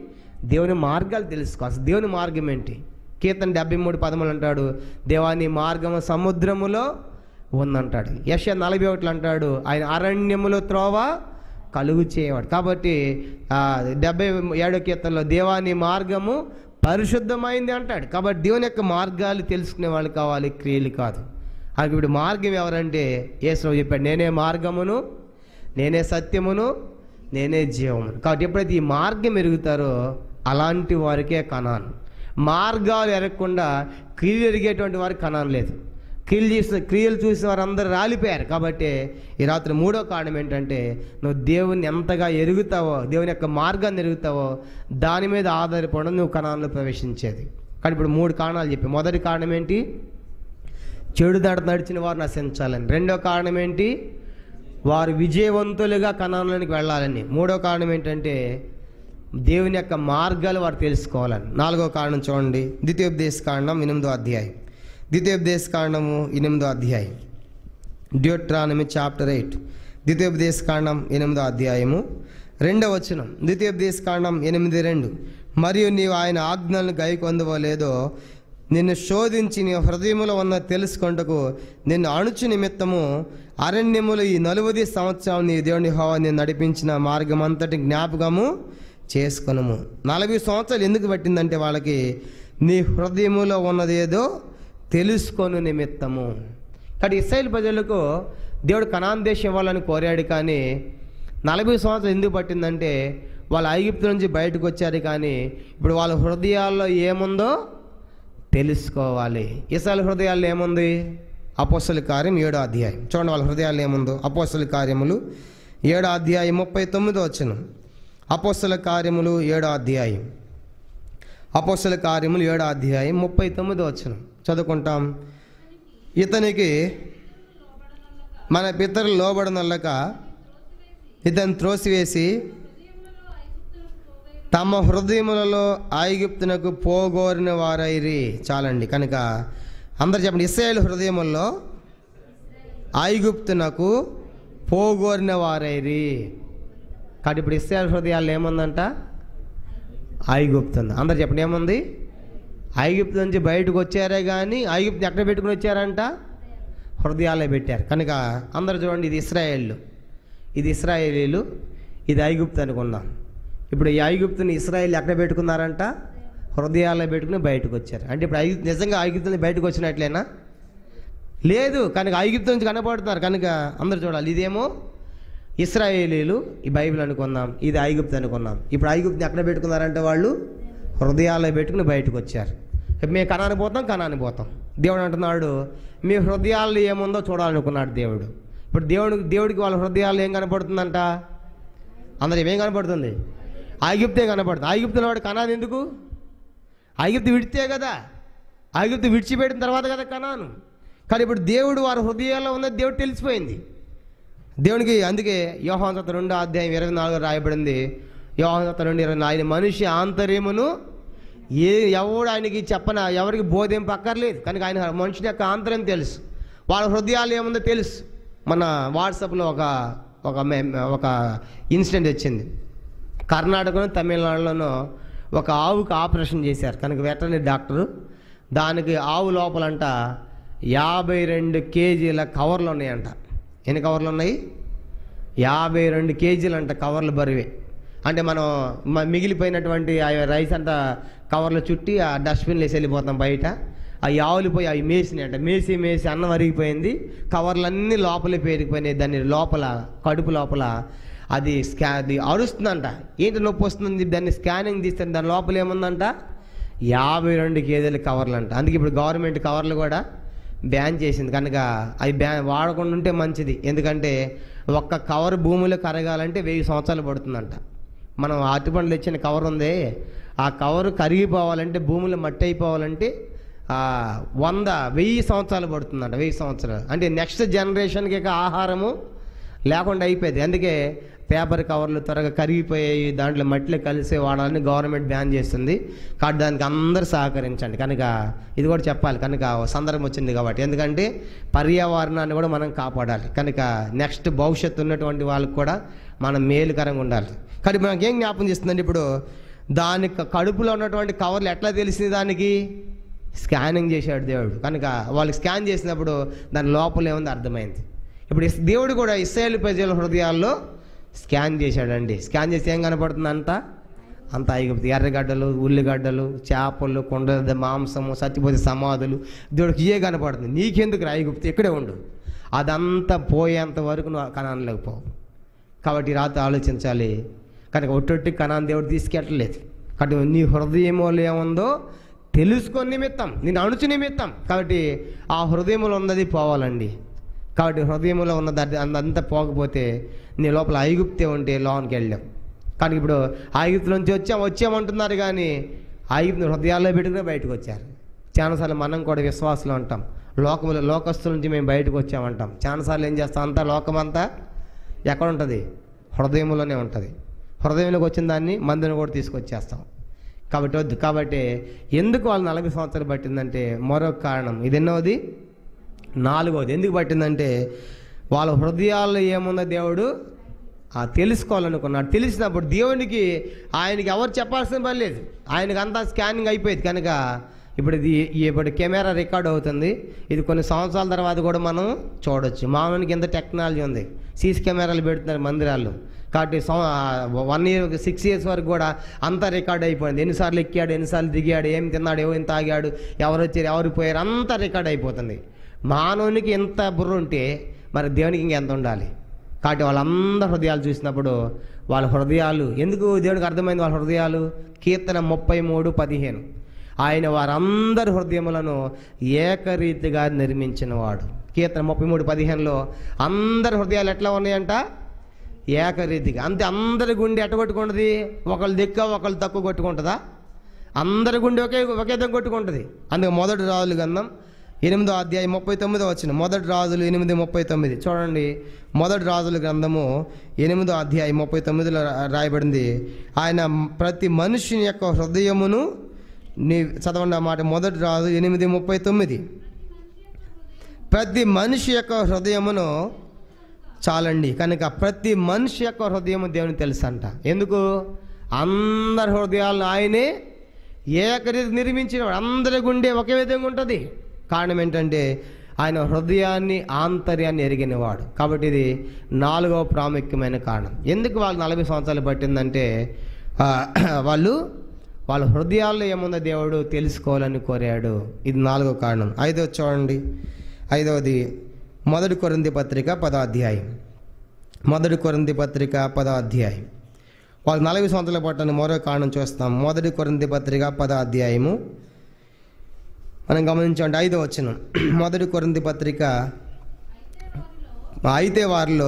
దేవుని మార్గాలు తెలుసుకో అసలు దేవుని మార్గం ఏంటి కీర్తన డెబ్బై మూడు పదములు అంటాడు దేవాని మార్గము సముద్రములో ఉందంటాడు యశ నలభై ఒకటి అంటాడు ఆయన అరణ్యములో త్రోవ కలుగు చేయవాడు కాబట్టి ఆ, డెబ్బై ఏడో కీర్తనలో దేవాని మార్గము పరిశుద్ధమైంది అంటాడు కాబట్టి దేవుని యొక్క మార్గాలు తెలుసుకునే వాళ్ళు కావాలి క్రియలు కాదు అది ఇప్పుడు మార్గం ఎవరంటే యేసు చెప్పాడు నేనే మార్గమును నేనే సత్యమును నేనే జీవమును కాబట్టి ఎప్పుడైతే ఈ మార్గం ఎరుగుతారో అలాంటి వారికే కణాను మార్గాలు ఎరగకుండా క్రియలు ఎరిగేటువంటి వారికి కణాను లేదు క్రియలు చూసిన క్రియలు చూసిన వారందరూ రాలిపోయారు కాబట్టి ఈ రాత్రి మూడో కారణం ఏంటంటే నువ్వు దేవుని ఎంతగా ఎరుగుతావో దేవుని యొక్క మార్గాన్ని ఎరుగుతావో దాని మీద ఆధారపడడం నువ్వు కణాల్లో ప్రవేశించేది కానీ ఇప్పుడు మూడు కారణాలు చెప్పి మొదటి కారణం ఏంటి చెడు దాట నడిచిన వారు నశించాలని రెండో కారణం ఏంటి వారు విజయవంతులుగా కణాలలోనికి వెళ్ళాలని మూడో కారణం ఏంటంటే దేవుని యొక్క మార్గాలు వారు తెలుసుకోవాలని నాలుగో కారణం చూడండి ద్వితీయోపదేశ కాండం ఎనిమిదో అధ్యాయం ద్వితీయోపదేశ కాండము ఎనిమిదో అధ్యాయం డ్యూట్రానమీ చాప్టర్ ఎయిట్ ద్వితీయోపదేశ కాండం ఎనిమిదో అధ్యాయము రెండవ వచనం ద్వితీయోపదేశ కాండం ఎనిమిది రెండు మరియు నీవు ఆయన ఆజ్ఞలను గైకొందవో లేదో నిన్ను శోధించి నీ హృదయములో ఉన్న తెలుసుకొంటకు నిన్ను అణుచు నిమిత్తము అరణ్యములు ఈ నలువది సంవత్సరం నీ దేవుని హోవా నేను నడిపించిన మార్గం అంతటి జ్ఞాపకము చేసుకొనుము నలభై సంవత్సరాలు ఎందుకు పట్టిందంటే వాళ్ళకి నీ హృదయములో ఉన్నదేదో తెలుసుకొను నిమిత్తము కాబట్టి ఇస్రాయేల్ ప్రజలకు దేవుడు కనాన్ దేశం ఇవ్వాలని కోరాడు కానీ నలభై సంవత్సరాలు ఎందుకు పట్టిందంటే వాళ్ళు ఐగిప్తు నుంచి బయటకు వచ్చారు కానీ ఇప్పుడు వాళ్ళ హృదయాల్లో ఏముందో తెలుసుకోవాలి ఇస్రాయల్ హృదయాల్లో ఏముంది అపోస్తల కార్యం ఏడో అధ్యాయం చూడండి వాళ్ళ హృదయాల్లో ఏముందో అపోస్తల కార్యములు ఏడో అధ్యాయం ముప్పై తొమ్మిదో వచ్చును అపోస్తల కార్యములు ఏడో అధ్యాయం అపోస్తల కార్యములు ఏడో అధ్యాయం ముప్పై తొమ్మిదో వచ్చును చదువుకుంటాం ఇతనికి మన పితరులు లోబడనల్లక ఇతను త్రోసివేసి తమ హృదయములలో ఐగుప్తునకు పోగోరిన వారైరి చాలండి కనుక అందరు చెప్పండి ఇస్రాయేల్ హృదయముల్లో ఐగుప్తునకు పోగోరిన వారైరి కాబట్టి ఇప్పుడు ఇస్రాయేల్ హృదయాల్లో ఏముందంట ఐగుప్తు ఉంది అందరు చెప్పండి ఏముంది ఐగుప్తు నుంచి బయటకు వచ్చారే కానీ ఐగుప్తు ఎక్కడ పెట్టుకుని వచ్చారంట హృదయాల్లో పెట్టారు కనుక అందరు చూడండి ఇది ఇస్రాయేళ్ళు ఇది ఇస్రాయేలీలు ఇది ఐగుప్తు అనుకుందాం ఇప్పుడు ఈ ఐగుప్తుని ఇస్రాయేల్ ఎక్కడ పెట్టుకున్నారంట హృదయాల్లో పెట్టుకుని బయటకు వచ్చారు అంటే ఇప్పుడు ఐగుప్తు నిజంగా ఐగుప్తుని బయటకు వచ్చినట్లేనా లేదు కనుక ఐగుప్తు నుంచి కనపడుతున్నారు కనుక అందరు చూడాలి ఇదేమో ఇస్రాయేలీలు ఈ బైబిల్ అనుకుందాం ఇది ఐగుప్తు అనుకుందాం ఇప్పుడు ఐగుప్తుని ఎక్కడ పెట్టుకున్నారంటే వాళ్ళు హృదయాల్లో పెట్టుకుని బయటకు వచ్చారు మేము కణాన్ని పోతాం కణాన్ని పోతాం దేవుడు అంటున్నాడు మీ హృదయాల్లో ఏముందో చూడాలనుకున్నాడు దేవుడు ఇప్పుడు దేవుడు దేవుడికి వాళ్ళ హృదయాల్లో ఏం కనపడుతుందంట అందరు ఏం కనపడుతుంది ఐగుప్తే కనపడుతుంది ఐగుప్తులో వాడు కణాన్ని ఎందుకు ఐగుప్తు విడితే కదా ఐగుప్తు విడిచిపెట్టిన తర్వాత కదా కణాను కానీ ఇప్పుడు దేవుడు వారి హృదయాల్లో ఉన్నది దేవుడు తెలిసిపోయింది దేవునికి అందుకే యోహాన్సత రెండు అధ్యాయం ఇరవై నాలుగు రాయబడింది యోహాన్సత రెండు ఇరవై నాలుగు ఆయన మనిషి ఆంతర్యమును ఏ ఎవడు ఆయనకి చెప్పన ఎవరికి బోధేం పక్కర్లేదు కనుక ఆయన మనుషుని యొక్క ఆంతర్యం తెలుసు వాళ్ళ హృదయాలు ఏముందో తెలుసు మన వాట్సాప్లో ఒక ఒక మే- ఒక ఇన్సిడెంట్ వచ్చింది కర్ణాటకలో తమిళనాడులోనూ ఒక ఆవుకి ఆపరేషన్ చేశారు కనుక వెటర్నరీ డాక్టరు దానికి ఆవు లోపలంట యాభై రెండు కేజీల కవర్లు ఉన్నాయంట ఎన్ని కవర్లు ఉన్నాయి యాభై రెండు కేజీలు అంట కవర్లు బరువే అంటే మనం మ- మిగిలిపోయినటువంటి ఆ రైస్ అంతా కవర్లో చుట్టి ఆ డస్ట్బిన్లో వేసి వెళ్ళిపోతాం బయట అవి ఆవులు పోయి అవి మేసినాయి అంట మేసి మేసి అన్నం అరిగిపోయింది కవర్లన్నీ లోపలే పేరుకుపోయినాయి దాన్ని లోపల కడుపు లోపల అది స్కా అది అరుస్తుందంట ఏంటి నొప్పి వస్తుంది దాన్ని స్కానింగ్ తీస్తే దాని లోపల ఏముందంట యాభై రెండు కేజీల కవర్లు అంట అందుకే ఇప్పుడు గవర్నమెంట్ కవర్లు కూడా బ్యాన్ చేసింది కనుక అవి బ్యాన్ వాడకుండా ఉంటే మంచిది ఎందుకంటే ఒక్క కవర్ భూమిలో కరగాలంటే వెయ్యి సంవత్సరాలు పడుతుందంట మనం అరటిపండ్లు ఇచ్చిన కవర్ ఉంది ఆ కవర్ కరిగిపోవాలంటే భూమిలో మట్టి అయిపోవాలంటే ఆ, వంద వెయ్యి సంవత్సరాలు పడుతుందంట వెయ్యి సంవత్సరాలు అంటే నెక్స్ట్ జనరేషన్కి ఇక ఆహారము లేకుండా అయిపోయింది అందుకే పేపర్ కవర్లు త్వరగా కరిగిపోయాయి దాంట్లో మట్టిలో కలిసి వాడాలని గవర్నమెంట్ బ్యాన్ చేస్తుంది కాబట్టి దానికి అందరూ సహకరించండి కనుక ఇది కూడా చెప్పాలి కనుక ఓ సందర్భం వచ్చింది కాబట్టి ఎందుకంటే పర్యావరణాన్ని కూడా మనం కాపాడాలి కనుక నెక్స్ట్ భవిష్యత్తు ఉన్నటువంటి వాళ్ళకి కూడా మనం మేలుకరంగా ఉండాలి కానీ మనకి ఏం జ్ఞాపం చేస్తుందండి ఇప్పుడు దాని క- కడుపులో ఉన్నటువంటి కవర్లు ఎట్లా తెలిసింది దానికి స్కానింగ్ చేశాడు దేవుడు కనుక వాళ్ళకి స్కాన్ చేసినప్పుడు దాని లోపల ఏముంది అర్థమైంది ఇప్పుడు ఇస్- దేవుడు కూడా ఇస్రాయేల్ ప్రజల హృదయాల్లో స్కాన్ చేశాడండి స్కాన్ చేస్తే ఏం కనపడుతుంది అంత అంత ఐగుప్తు ఎర్రగడ్డలు ఉల్లిగడ్డలు చేపలు కొండ మాంసము సత్యపోతే సమాధులు దేవుడికి ఇయే కనపడుతుంది నీకెందుకు ఐగుప్తు ఇక్కడే ఉండు అదంతా పోయేంత వరకు నువ్వు కణానికి పోవు కాబట్టి ఈ రాత్రి ఆలోచించాలి కనుక ఒట్టొట్టి కణాన్ని దేవుడు తీసుకెళ్ళలేదు కాబట్టి నీ హృదయంలో ఏముందో తెలుసుకొని నిమిత్తం నేను అణుచు నిమిత్తం కాబట్టి ఆ హృదయంలో ఉన్నది పోవాలండి కాబట్టి హృదయంలో ఉన్నది అది అంతా పోకపోతే నీ లోపల ఐగుప్తే ఉంటే లోనికి వెళ్ళాం కానీ ఇప్పుడు ఐగుప్తు నుంచి వచ్చాం వచ్చామంటున్నారు కానీ ఐగుప్తు హృదయాల్లో పెట్టుకునే బయటకు వచ్చారు చాలాసార్లు మనం కూడా విశ్వాసంలో ఉంటాం లోకములు లోకస్తుల నుంచి మేము బయటకు వచ్చామంటాం చాలాసార్లు ఏం చేస్తాం అంతా లోకమంతా ఎక్కడ ఉంటుంది హృదయంలోనే ఉంటుంది హృదయంలోకి వచ్చిన దాన్ని మందుని కూడా తీసుకొచ్చేస్తాం కాబట్టి వద్దు కాబట్టి ఎందుకు వాళ్ళు నలభై సంవత్సరాలు పట్టిందంటే మరొక కారణం ఇది ఎన్నోది నాలుగోది ఎందుకు పట్టిందంటే వాళ్ళ హృదయాల్లో ఏముందో దేవుడు ఆ తెలుసుకోవాలనుకున్నాడు తెలిసినప్పుడు దేవునికి ఆయనకి ఎవరు చెప్పాల్సిన పని లేదు ఆయనకి అంతా స్కానింగ్ అయిపోయింది కనుక ఇప్పుడు ఇది ఇప్పుడు కెమెరా రికార్డ్ అవుతుంది ఇది కొన్ని సంవత్సరాల తర్వాత కూడా మనం చూడొచ్చు మామూలుగా ఎంత టెక్నాలజీ ఉంది సీసీ కెమెరాలు పెడుతున్నారు మందిరాల్లో కాబట్టి వన్ ఇయర్ సిక్స్ ఇయర్స్ వరకు కూడా అంతా రికార్డ్ అయిపోయింది ఎన్నిసార్లు ఎక్కాడు ఎన్నిసార్లు దిగాడు ఏం తిన్నాడు ఏం తాగాడు ఎవరు వచ్చారు ఎవరు పోయారు అంతా రికార్డ్ అయిపోతుంది మానవునికి ఎంత బుర్ర ఉంటే మరి దేవునికి ఇంకెంత ఉండాలి కాబట్టి వాళ్ళందరి హృదయాలు చూసినప్పుడు వాళ్ళ హృదయాలు ఎందుకు దేవునికి అర్థమైంది వాళ్ళ హృదయాలు కీర్తన ముప్పై మూడు పదిహేను ఆయన వారందరి హృదయములను ఏకరీతిగా నిర్మించినవాడు కీర్తన ముప్పై మూడు పదిహేనులో అందరి హృదయాలు ఎట్లా ఉన్నాయంట ఏకరీతిగా అంతే అందరి గుండె ఎట్ట కొట్టుకుంటుంది ఒకళ్ళు దిక్క ఒకళ్ళు తక్కువ కొట్టుకుంటుందా అందరి గుండె ఒకే ఒకే దగ్గర కొట్టుకుంటుంది అందుకే మొదటి రాజులు గంధం ఎనిమిదో అధ్యాయం ముప్పై తొమ్మిదో వచ్చిన మొదటి రాజులు ఎనిమిది ముప్పై తొమ్మిది చూడండి మొదటి రాజుల గ్రంథము ఎనిమిదో అధ్యాయం ముప్పై తొమ్మిదిలో రా- రాయబడింది ఆయన ప్రతి మనుషుని యొక్క హృదయమును నీ చదవండి ఆ మాట మొదటి రాజు ఎనిమిది ముప్పై తొమ్మిది ప్రతి మనిషి యొక్క హృదయమును చాలండి కనుక ప్రతి మనిషి యొక్క హృదయం దేవుని తెలుసు అంట ఎందుకు అందరి హృదయాలను ఆయనే ఏకరీతి నిర్మించినవాడు అందరి గుండె ఒకే విధంగా ఉంటుంది కారణం ఏంటంటే ఆయన హృదయాన్ని ఆంతర్యాన్ని ఎరిగినవాడు కాబట్టి ఇది నాలుగవ ప్రాముఖ్యమైన కారణం ఎందుకు వాళ్ళు నలభై సంవత్సరాలు పట్టిందంటే ఆ, వాళ్ళు వాళ్ళ హృదయాల్లో ఏముందో దేవుడు తెలుసుకోవాలని కోరాడు ఇది నాలుగో కారణం ఐదో చూడండి ఐదవది మొదటి కొరింది పత్రిక పదో అధ్యాయం మొదటి కొరింది పత్రిక పదో అధ్యాయం వాళ్ళు నలభై సంవత్సరాల పట్టని మరో కారణం చూస్తాం మొదటి కొరింది పత్రిక పదో అధ్యాయము మనం గమనించండి ఐదో వచ్చిన మొదటి కొరింది పత్రిక అయితే వారిలో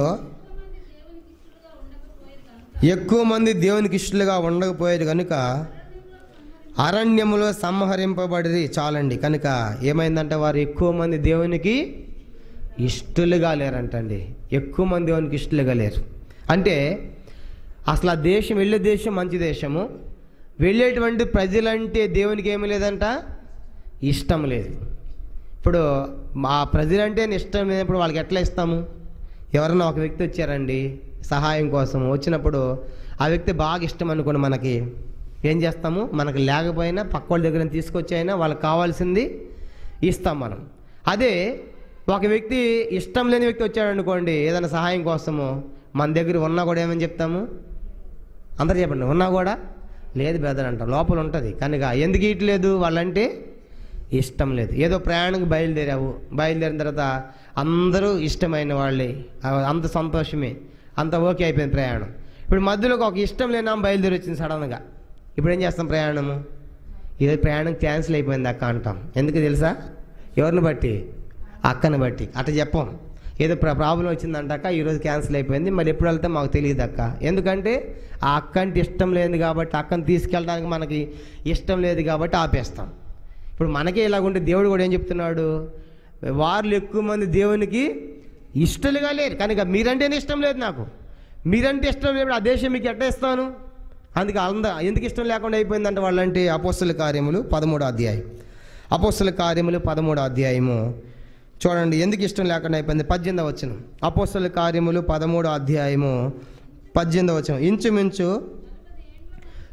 ఎక్కువ మంది దేవునికి ఇష్టలుగా ఉండకపోయారు కనుక అరణ్యములో సంహరింపబడి చాలండి కనుక ఏమైందంటే వారు ఎక్కువ మంది దేవునికి ఇష్టలుగా లేరంటండి ఎక్కువ మంది దేవునికి ఇష్టలుగా లేరు అంటే అసలు ఆ దేశం వెళ్ళే దేశం మంచి దేశము వెళ్ళేటువంటి ప్రజలంటే దేవునికి ఏమీ లేదంట ఇష్టం లేదు ఇప్పుడు మా ప్రజలంటే ఇష్టం లేనప్పుడు వాళ్ళకి ఎట్లా ఇస్తాము ఎవరన్నా ఒక వ్యక్తి వచ్చారండి సహాయం కోసం వచ్చినప్పుడు ఆ వ్యక్తి బాగా ఇష్టం అనుకోండి మనకి ఏం చేస్తాము మనకు లేకపోయినా పక్క వాళ్ళ దగ్గర నుంచి తీసుకొచ్చి అయినా వాళ్ళకి కావాల్సింది ఇస్తాం మనం అదే ఒక వ్యక్తి ఇష్టం లేని వ్యక్తి వచ్చాడు అనుకోండి ఏదైనా సహాయం కోసము మన దగ్గర ఉన్నా కూడా ఏమని చెప్తాము అందరు చెప్పండి ఉన్నా కూడా లేదు బెదర్ అంట లోపల ఉంటుంది కనుక ఎందుకు ఇయట్లేదు వాళ్ళంటే ఇష్టం లేదు ఏదో ప్రయాణంకి బయలుదేరావు బయలుదేరిన తర్వాత అందరూ ఇష్టమైన వాళ్ళే ఆ, అంత సంతోషమే అంత ఓకే అయిపోయింది ప్రయాణం ఇప్పుడు మధ్యలో ఒక ఇష్టం లేనా బయలుదేరి వచ్చింది సడన్గా ఇప్పుడు ఏం చేస్తాం ప్రయాణము ఏదో ప్రయాణం క్యాన్సిల్ అయిపోయింది అక్క అంటాం ఎందుకు తెలుసా ఎవరిని బట్టి అక్కని బట్టి అట్లా చెప్పం ఏదో ప్ర- ప్రాబ్లం వచ్చిందంటాక ఈరోజు క్యాన్సిల్ అయిపోయింది మరి ఎప్పుడు వెళ్తే మాకు తెలియదు అక్క ఎందుకంటే ఆ అక్క అంటే ఇష్టం లేదు కాబట్టి అక్కని తీసుకెళ్ళడానికి మనకి ఇష్టం లేదు కాబట్టి ఆపేస్తాం ఇప్పుడు మనకే ఇలాగుంటే దేవుడు కూడా ఏం చెప్తున్నాడు వారు ఎక్కువ మంది దేవునికి ఇష్టలుగా లేరు కనుక మీరంటేనే ఇష్టం లేదు నాకు మీరంటే ఇష్టం లేదు ఆ దేశం మీకు ఎట్లా ఇస్తాను అందుకే అంద ఎందుకు ఇష్టం లేకుండా అయిపోయిందంటే వాళ్ళంటే అపోస్తుల కార్యములు పదమూడో అధ్యాయం అపోస్తుల కార్యములు పదమూడో అధ్యాయము చూడండి ఎందుకు ఇష్టం లేకుండా అయిపోయింది పద్దెనిమిదవ వచ్చిన అపోస్తుల కార్యములు పదమూడో అధ్యాయము పద్దెనిమిదవ వచ్చిన ఇంచుమించు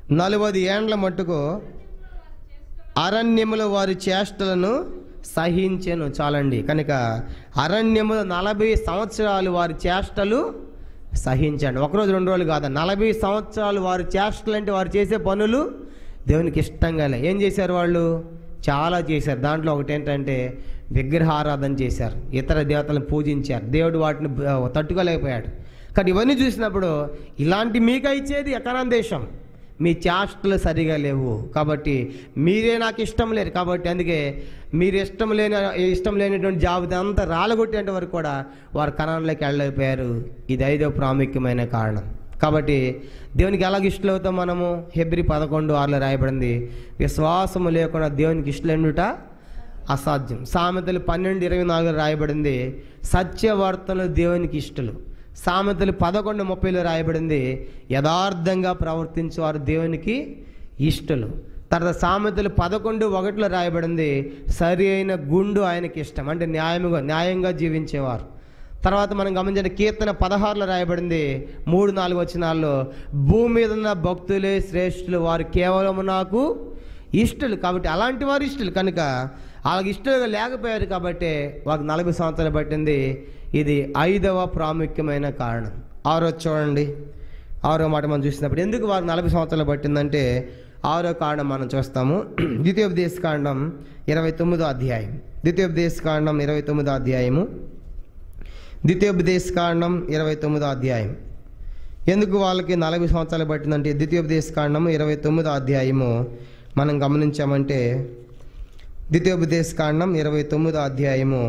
నలభై ఏండ్ల మట్టుకు అరణ్యములో వారి చేష్టలను సహించెను చాలండి కనుక అరణ్యములో నలభై సంవత్సరాలు వారి చేష్టలు సహించండి ఒకరోజు రెండు రోజులు కాదు నలభై సంవత్సరాలు వారి చేష్టలు అంటే వారు చేసే పనులు దేవునికి ఇష్టంగా లే ఏం చేశారు వాళ్ళు చాలా చేశారు దాంట్లో ఒకటి ఏంటంటే విగ్రహారాధన చేశారు ఇతర దేవతలను పూజించారు దేవుడు వాటిని బ- తట్టుకోలేకపోయాడు కానీ ఇవన్నీ చూసినప్పుడు ఇలాంటి మీకు ఇచ్చేది ఎకరాన్ దేశం మీ చేష్టలు సరిగా లేవు కాబట్టి మీరే నాకు ఇష్టం లేరు కాబట్టి అందుకే మీరు ఇష్టం లేని ఇష్టం లేనటువంటి జాబితా అంతా రాలగొట్టేంత వరకు కూడా వారు కణంలోకి వెళ్ళలేకపోయారు ఇది ఐదో ప్రాముఖ్యమైన కారణం కాబట్టి దేవునికి ఎలాగ ఇష్టలవుతాం మనము హెబ్రి పదకొండు ఆరులో రాయబడింది విశ్వాసము లేకుండా దేవునికి ఇష్టలేనుట అసాధ్యం సామెతలు పన్నెండు ఇరవై నాలుగులో రాయబడింది సత్యవార్తలు దేవునికి ఇష్టలు సామెతలు పదకొండు ముప్పైలో రాయబడింది యథార్థంగా ప్రవర్తించేవారు దేవునికి ఇష్టలు తర్వాత సామెతలు పదకొండు ఒకటిలో రాయబడింది సరి అయిన గుండు ఆయనకి ఇష్టం అంటే న్యాయముగా న్యాయంగా జీవించేవారు తర్వాత మనం గమనించిన కీర్తన పదహారులో రాయబడింది మూడు నాలుగు వచనాల్లో భూమి మీద ఉన్న భక్తులే శ్రేష్ఠులు వారు కేవలం నాకు ఇష్టలు కాబట్టి అలాంటి వారు ఇష్టలు కనుక వాళ్ళకి ఇష్టలుగా లేకపోయారు కాబట్టి వాళ్ళకి నలభై సంవత్సరాలు పట్టింది ఇది ఐదవ ప్రాముఖ్యమైన కారణం ఆరో చూడండి ఆరో మాట మనం చూసినప్పుడు ఎందుకు వారికి నలభై సంవత్సరాలు పట్టిందంటే ఆరో కారణం మనం చూస్తాము ద్వితీయోపదేశ కాండం ఇరవై తొమ్మిదో అధ్యాయం ద్వితీయోపదేశ కాండం ఇరవై తొమ్మిదో అధ్యాయము ద్వితీయోపదేశ కాండం ఇరవై తొమ్మిదో అధ్యాయం ఎందుకు వాళ్ళకి నలభై సంవత్సరాలు పట్టిందంటే ద్వితీయోపదేశ కాండము ఇరవై తొమ్మిదో అధ్యాయము మనం గమనించామంటే ద్వితీయోపదేశ కాండం ఇరవై తొమ్మిదో అధ్యాయము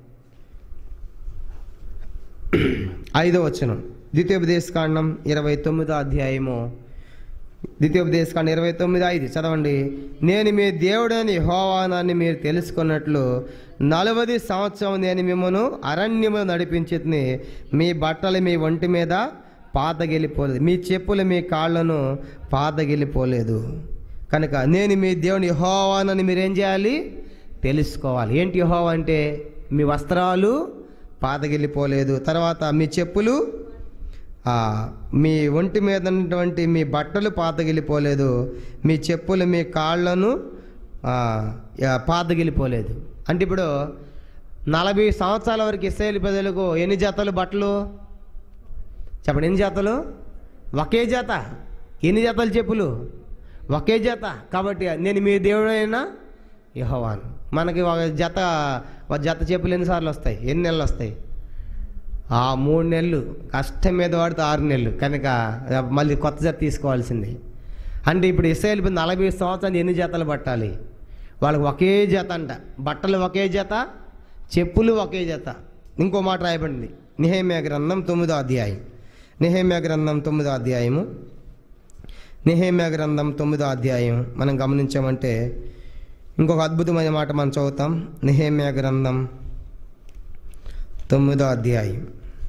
ఐదో వచనం ద్వితీయోపదేశ కాండం ఇరవై తొమ్మిదో అధ్యాయము ద్వితీయోపదేశ కాండం ఇరవై తొమ్మిది ఐదు చదవండి నేను మీ దేవుడని హోవానాన్ని మీరు తెలుసుకున్నట్లు నలభై సంవత్సరం నేను మిమ్మను అరణ్యములు నడిపించి మీ బట్టలు మీ ఒంటి మీద పాతగెళ్ళిపోలేదు మీ చెప్పులు మీ కాళ్ళను పాతగెళ్ళిపోలేదు కనుక నేను మీ దేవుని యెహోవానని మీరేం చేయాలి తెలుసుకోవాలి ఏంటి యెహోవా అంటే మీ వస్త్రాలు పాతగిల్లిపోలేదు తర్వాత మీ చెప్పులు ఆ, మీ ఒంటి మీద ఉన్నటువంటి మీ బట్టలు పాతగిలిపోలేదు మీ చెప్పులు మీ కాళ్ళను ఆ, యా, పాతగిలిపోలేదు అంటే ఇప్పుడు నలభై సంవత్సరాల వరకు ఇస్రాయేల్ ప్రజలకు ఎన్ని జతలు బట్టలు చెప్పండి ఎన్ని జతలు ఒకే జత ఎన్ని జతలు చెప్పులు ఒకే జత కాబట్టి నేను మీ దేవుడైనా యహోవాను మనకి ఒక జత ఒక జత చెప్పులు ఎన్నిసార్లు వస్తాయి ఎన్ని నెలలు వస్తాయి ఆ మూడు నెలలు కష్టం మీద వాడితే ఆరు నెలలు కనుక మళ్ళీ కొత్త జత తీసుకోవాల్సింది అంటే ఇప్పుడు ఇస్రాయేల్ ఇప్పుడు నలభై సంవత్సరాలు ఎన్ని జతలు పట్టాలి వాళ్ళకి ఒకే జత అంట బట్టలు ఒకే జత చెప్పులు ఒకే జత ఇంకో మాట రాయబడింది నిహేమ్య గ్రంథం తొమ్మిదో అధ్యాయం నిహేమ్య గ్రంథం తొమ్మిదో అధ్యాయము నిహేమ్య గ్రంథం తొమ్మిదో అధ్యాయం మనం గమనించామంటే ఇంకొక అద్భుతమైన మాట మనం చదువుతాం నిహేమ్య గ్రంథం తొమ్మిదో అధ్యాయం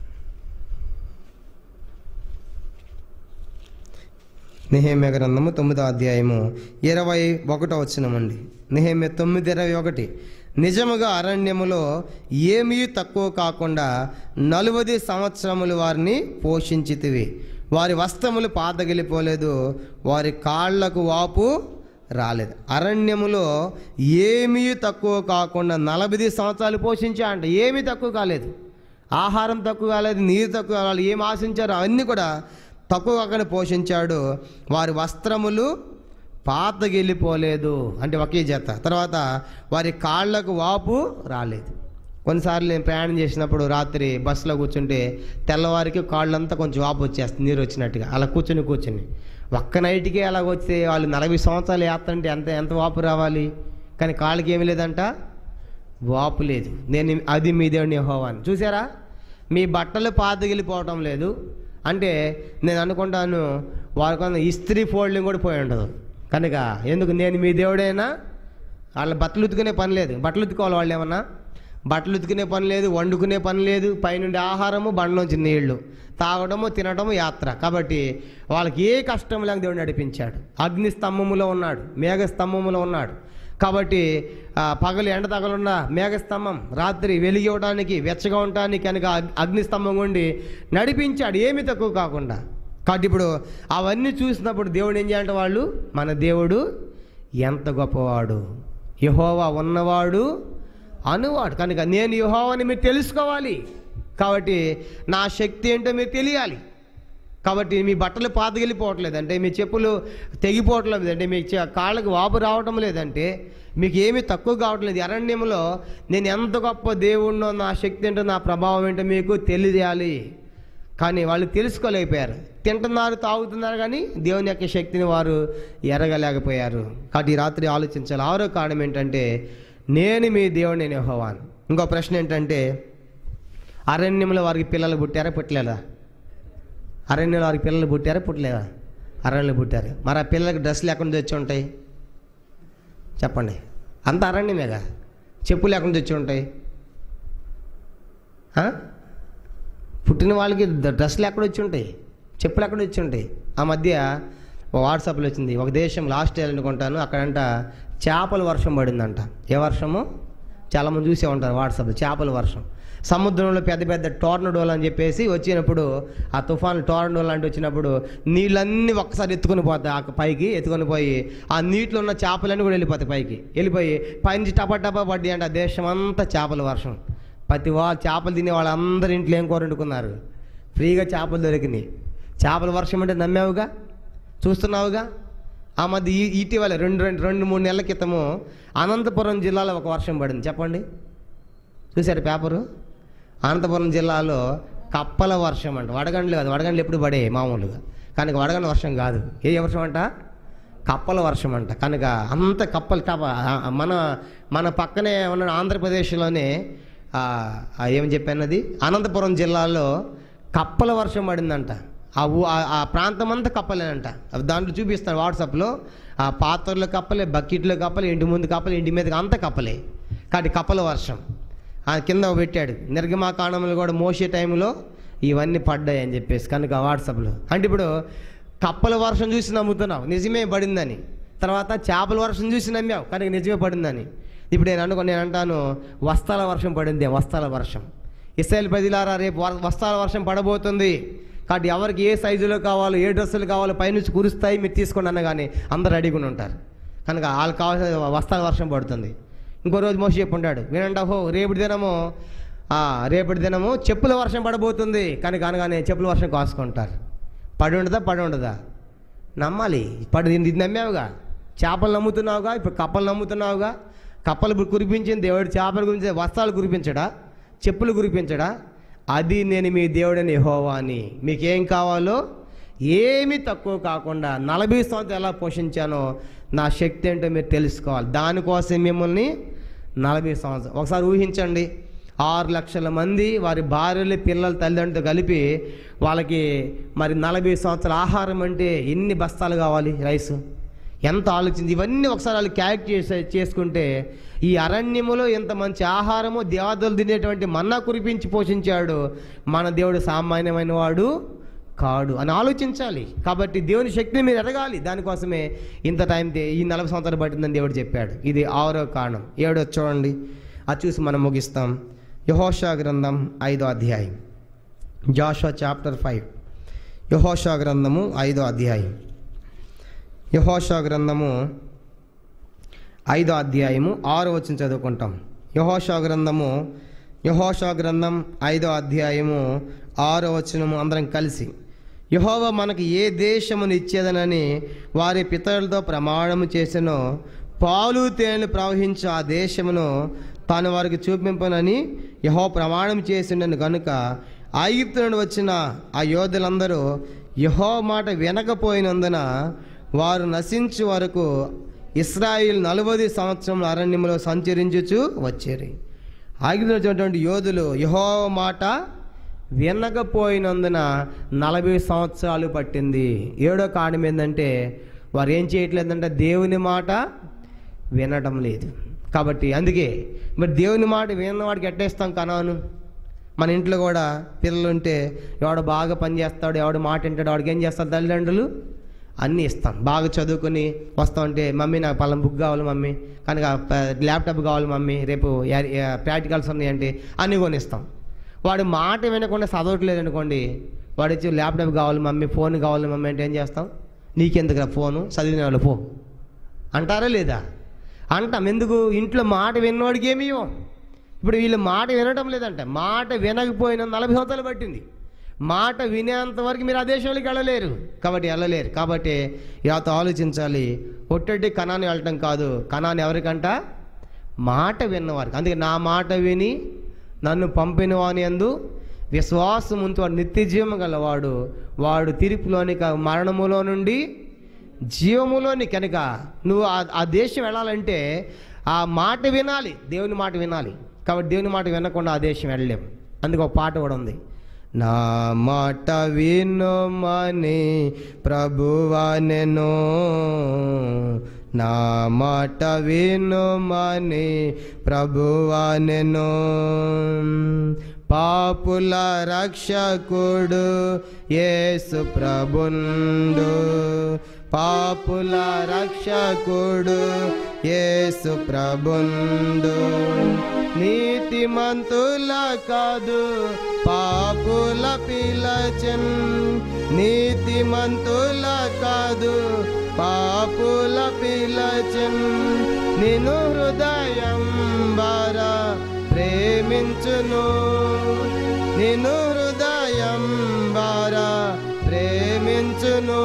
నిహేమ్య గ్రంథము తొమ్మిదో అధ్యాయము ఇరవై ఒకటో వచ్చినమండి నిహేమ్య తొమ్మిది ఇరవై ఒకటి నిజముగా అరణ్యములో ఏమీ తక్కువ కాకుండా నలువది సంవత్సరములు వారిని పోషించితివి వారి వస్త్రములు పాతగిలిపోలేదు వారి కాళ్లకు వాపు రాలేదు అరణ్యములో ఏమీ తక్కువ కాకుండా నలభై సంవత్సరాలు పోషించా అంట ఏమీ తక్కువ కాలేదు ఆహారం తక్కువ కాలేదు నీరు తక్కువ కాలేదు ఏం ఆశించారో అవన్నీ కూడా తక్కువ కాకుండా పోషించాడు వారి వస్త్రములు పాతగిల్లిపోలేదు అంటే ఒకే జత తర్వాత వారి కాళ్ళకు వాపు రాలేదు కొన్నిసార్లు నేను ప్రయాణం చేసినప్పుడు రాత్రి బస్సులో కూర్చుంటే తెల్లవారికి కాళ్ళంతా కొంచెం వాపు వచ్చేస్తుంది నీరు వచ్చినట్టుగా అలా కూర్చుని కూర్చుని ఒక్క నైట్కే అలా వస్తే వాళ్ళు నలభై సంవత్సరాలు యాత్ర అంటే ఎంత ఎంత వాపు రావాలి కానీ కాళ్ళకి ఏమీ లేదంట వాపు లేదు నేను అది మీ దేవుని యెహోవాని చూసారా మీ బట్టలు పాతగిలిపోవటం లేదు అంటే నేను అనుకుంటాను వారికి ఇస్త్రీ ఫోల్డింగ్ కూడా పోయి ఉండదు కనుక ఎందుకు నేను మీ దేవుడైనా వాళ్ళ బట్టలు ఉతుకునే పని లేదు బట్టలు ఉతుకోవాలి వాళ్ళు ఏమన్నా బట్టలు ఉతుకునే పని లేదు వండుకునే పని లేదు పైనుండి ఆహారము బండ్లోంచి నీళ్లు తాగడము తినడము యాత్ర కాబట్టి వాళ్ళకి ఏ కష్టం లేక దేవుడు నడిపించాడు అగ్ని స్తంభములో ఉన్నాడు మేఘ స్తంభములో ఉన్నాడు కాబట్టి ఆ, పగలు ఎండ తగలున్న మేఘస్తంభం రాత్రి వెలిగి ఇవ్వడానికి వెచ్చగా ఉండటానికి కనుక అగ్- అగ్నిస్తంభం ఉండి నడిపించాడు ఏమి తక్కువ కాకుండా కాబట్టి ఇప్పుడు అవన్నీ చూసినప్పుడు దేవుడు ఏం చేయాలంటే వాళ్ళు మన దేవుడు ఎంత గొప్పవాడు యహోవా ఉన్నవాడు అనువాడు కనుక నేను యహోవాని మీరు తెలుసుకోవాలి కాబట్టి నా శక్తి ఏంటో మీరు తెలియాలి కాబట్టి మీ బట్టలు పాతగిలిపోవట్లేదు అంటే మీ చెప్పులు తెగిపోవట్లేదు లేదంటే మీ చ- కాళ్ళకి వాపు రావటం లేదంటే మీకు ఏమీ తక్కువ కావట్లేదు అరణ్యంలో నేను ఎంత గొప్ప దేవుణ్ణో నా శక్తి ఏంటో నా ప్రభావం ఏంటో మీకు తెలియజేయాలి కానీ వాళ్ళు తెలుసుకోలేకపోయారు తింటున్నారు తాగుతున్నారు కానీ దేవుని యొక్క శక్తిని వారు ఎరగలేకపోయారు కాబట్టి ఈ రాత్రి ఆలోచించాలి ఆరో కారణం ఏంటంటే నేను మీ దేవుడిని నేను యెహోవాను ఇంకో ప్రశ్న ఏంటంటే అరణ్యంలో వారికి పిల్లలు పుట్టారా పుట్టలేదా అరణ్యంలో వారికి పిల్లలు పుట్టారా పుట్టలేదా అరణ్యంలో పుట్టారు మరి ఆ పిల్లలకి డ్రెస్సులు ఎక్కడి నుంచి వచ్చి ఉంటాయి చెప్పండి అంత అరణ్యమేగా చెప్పులు ఎక్కడి నుంచి వచ్చి ఉంటాయి ఆ? పుట్టిన వాళ్ళకి ద- డ్రెస్సులు ఎక్కడ వచ్చి ఉంటాయి చెప్పులు ఎక్కడ వచ్చి ఉంటాయి ఆ మధ్య ఓ వాట్సాప్లో వచ్చింది ఒక దేశంలో ఆస్ట్రేలియా అనుకుంటాను అక్కడంట చేపల వర్షం పడిందంట ఏ వర్షము చాలామంది చూసే ఉంటారు వాట్సాప్లో చేపల వర్షం సముద్రంలో పెద్ద పెద్ద టోర్నడోలు అని చెప్పేసి వచ్చినప్పుడు ఆ తుఫాను టోర్నడో లాంటి వచ్చినప్పుడు నీళ్ళన్నీ ఒక్కసారి ఎత్తుకొని పోతాయి ఆ పైకి ఎత్తుకొని పోయి ఆ నీటిలో ఉన్న చేపలన్నీ కూడా వెళ్ళిపోతాయి పైకి వెళ్ళిపోయి పైనుంచి టపా టపా పడ్డాయి అంటే ఆ దేశం అంతా చేపల వర్షం ప్రతి వా చేపలు తినే వాళ్ళందరి ఇంట్లో ఏం కూర వండుకున్నారు ఫ్రీగా చేపలు దొరికినాయి చేపల వర్షం అంటే నమ్మావుగా చూస్తున్నావుగా ఆ మధ్య ఈ ఇటీవల రెండు రెండు రెండు మూడు నెలల క్రితము అనంతపురం జిల్లాలో ఒక వర్షం పడింది చెప్పండి చూశారు పేపరు అనంతపురం జిల్లాలో కప్పల వర్షం అంట వడగండ్లు కాదు వడగండ్లు ఎప్పుడు పడే మామూలుగా కనుక వడగండ్ల వర్షం కాదు ఏ వర్షం అంట కప్పల వర్షం అంట కనుక అంత కప్పలు కప్ప ఆ- మన మన పక్కనే ఉన్న ఆంధ్రప్రదేశ్లోనే ఆ, ఆ ఏమని చెప్పానది అనంతపురం జిల్లాలో కప్పల వర్షం పడిందంట ఆ ఊ ఆ- ఆ ప్రాంతం అంతా కప్పలేనంట అవి దాంట్లో చూపిస్తాను వాట్సాప్లో ఆ పాత్రలో కప్పలే బకెట్లో కప్పలే ఇంటి ముందు కప్పలే ఇంటి మీద అంతా కప్పలే కాబట్టి కప్పల వర్షం ఆ కింద పెట్టాడు నిర్గమాకాండంలో కూడా మోసే టైంలో ఇవన్నీ పడ్డాయి అని చెప్పేసి కనుక వాట్సాప్లో అంటే ఇప్పుడు కప్పల వర్షం చూసి నమ్ముతున్నావు నిజమే పడిందని తర్వాత చేపల వర్షం చూసి నమ్మావు కనుక నిజమే పడిందని ఇప్పుడు నేను అనుకో నేను అంటాను వస్తాల వర్షం పడింది వస్తాల వర్షం ఇస్రాయల్ ప్రజలారా రేపు వర్- వస్తాల వర్షం పడబోతుంది కాబట్టి ఎవరికి ఏ సైజులో కావాలో ఏ డ్రెస్సులు కావాలో పైనుంచి కురుస్తాయి మీరు తీసుకోండి అనగానే అందరు రెడీగా ఉంటారు కనుక వాళ్ళకి కావాల్సిన వస్తాల వర్షం పడుతుంది ఇంకో రోజు మోసి చెప్పుంటాడు వినండి హో రేపటి దినము ఆ, రేపటి దినము చెప్పుల వర్షం పడబోతుంది కనుక అనగానే చెప్పుల వర్షం కాసుకుంటారు పడి ఉండదా పడి ఉండదా నమ్మాలి పడి ఇది నమ్మావుగా చేపలు నమ్ముతున్నావుగా ఇప్పుడు కప్పలు నమ్ముతున్నావుగా కప్పలు కురిపించింది దేవుడు చేపలు గురించి వస్త్రాలు కురిపించడా చెప్పులు కురిపించడా అది నేను మీ దేవుడని యెహోవా అని మీకేం కావాలో ఏమీ తక్కువ కాకుండా నలభై సంవత్సరాలు ఎలా పోషించానో నా శక్తి ఏంటో మీరు తెలుసుకోవాలి దానికోసం మిమ్మల్ని నలభై సంవత్సరం ఒకసారి ఊహించండి ఆరు లక్షల మంది వారి భార్యలు పిల్లల తల్లిదండ్రులతో కలిపి వాళ్ళకి మరి నలభై సంవత్సరాల ఆహారం అంటే ఎన్ని బస్తాలు కావాలి రైస్ ఎంత ఆలోచించి ఇవన్నీ ఒకసారి వాళ్ళు క్యారెక్ట్ చేసే చేసుకుంటే ఈ అరణ్యములో ఎంత మంచి ఆహారము దేవతలు తినేటువంటి మన్నా కురిపించి పోషించాడు మన దేవుడు సామాన్యమైన వాడు కాడు అని ఆలోచించాలి కాబట్టి దేవుని శక్తిని మీరు ఎదగాలి దానికోసమే ఇంత టైం తే- ఈ నలభై సంవత్సరాలు పట్టిందని దేవుడు చెప్పాడు ఇది ఆరో కారణం ఏడో చూడండి అది చూసి మనం ముగిస్తాం యహోషా గ్రంథం ఐదో అధ్యాయం జాషా చాప్టర్ ఫైవ్ యహోషా గ్రంథము ఐదో అధ్యాయం యహోషా గ్రంథము ఐదో అధ్యాయము ఆరు వచ్చిన చదువుకుంటాం యహోషా గ్రంథము యహోషా గ్రంథం ఐదో అధ్యాయము ఆరో వచనము అందరం కలిసి యహోవ మనకు ఏ దేశమును ఇచ్చేదనని వారి పితరులతో ప్రమాణము చేసెనో పాలు తేనెలు ప్రవహించే ఆ దేశమును తాను వారికి చూపింపనని యహో ప్రమాణం చేసిండను గనుక ఐగుప్తు నుండి వచ్చిన ఆ యోధులందరూ యహో మాట వినకపోయినందున వారు నశించు వరకు ఇస్రాయిల్ నలభై సంవత్సరం అరణ్యంలో సంచరించుచు వచ్చేరి ఆగినటువంటి యోధులు యహో మాట వినకపోయినందున నలభై సంవత్సరాలు పట్టింది ఏడో కారణం ఏంటంటే వారు ఏం చేయట్లేదంటే దేవుని మాట వినడం లేదు కాబట్టి అందుకే మరి దేవుని మాట విన్నవాడికి ఎట్టేస్తాం కనాను మన ఇంట్లో కూడా పిల్లలు ఉంటే ఎవడు బాగా పని చేస్తాడు ఎవడు మాట వింటాడు వాడికి ఏం చేస్తారు తల్లిదండ్రులు అన్నీ ఇస్తాం బాగా చదువుకొని వస్తా ఉంటే మమ్మీ నాకు పలానా బుక్ కావాలి మమ్మీ కనుక ప- ల్యాప్టాప్ కావాలి మమ్మీ రేపు యా- యా- ప్రాక్టికల్స్ ఉన్నాయంటే అన్నీ కొనిస్తాం వాడు మాట వినకుండా చదవట్లేదు అనుకోండి వాడు వచ్చి ల్యాప్టాప్ కావాలి మమ్మీ ఫోన్ కావాలి మమ్మీ అంటే ఏం చేస్తాం నీకెందుకురా ఫోను చదివిన వాళ్ళు పో అంటారా లేదా అంటాం ఎందుకు ఇంట్లో మాట విన్నవాడికి ఏమి ఇవ్వం ఇప్పుడు వీళ్ళు మాట వినడం లేదంట మాట వినకపోయిన నలభై సంవత్సరాలు పట్టింది మాట వినేంత వరకు మీరు ఆ దేశంలోకి వెళ్ళలేరు కాబట్టి వెళ్ళలేరు కాబట్టి ఇలాతో ఆలోచించాలి ఒట్టటి కణాన్ని వెళ్ళటం కాదు కణాన్ని ఎవరికంట మాట విన్నవారికి అందుకే నా మాట విని నన్ను పంపిన వాని అందు విశ్వాసం ఉంచి వాడు నిత్య జీవం గలవాడు వాడు తీర్పులోని క- మరణములో నుండి జీవములోని కనుక నువ్వు ఆ- ఆ దేశం వెళ్ళాలంటే ఆ మాట వినాలి దేవుని మాట వినాలి కాబట్టి దేవుని మాట వినకుండా ఆ దేశం వెళ్ళలేం అందుకు ఒక పాట కూడా ఉంది నా మాట వినుమని ప్రభువా నేను నా మాట వినుమని ప్రభువా నేను పాపుల రక్షకుడు యేసు ప్రభుండు పాపుల రక్షకుడు యేసు ప్రభుండు నీతిమంతుల కాదు పాపుల పిలచన్ నీతిమంతుల కాదు పాపుల పిలచన్ నిను హృదయం బారా ప్రేమించును నిను హృదయం బారా ప్రేమించును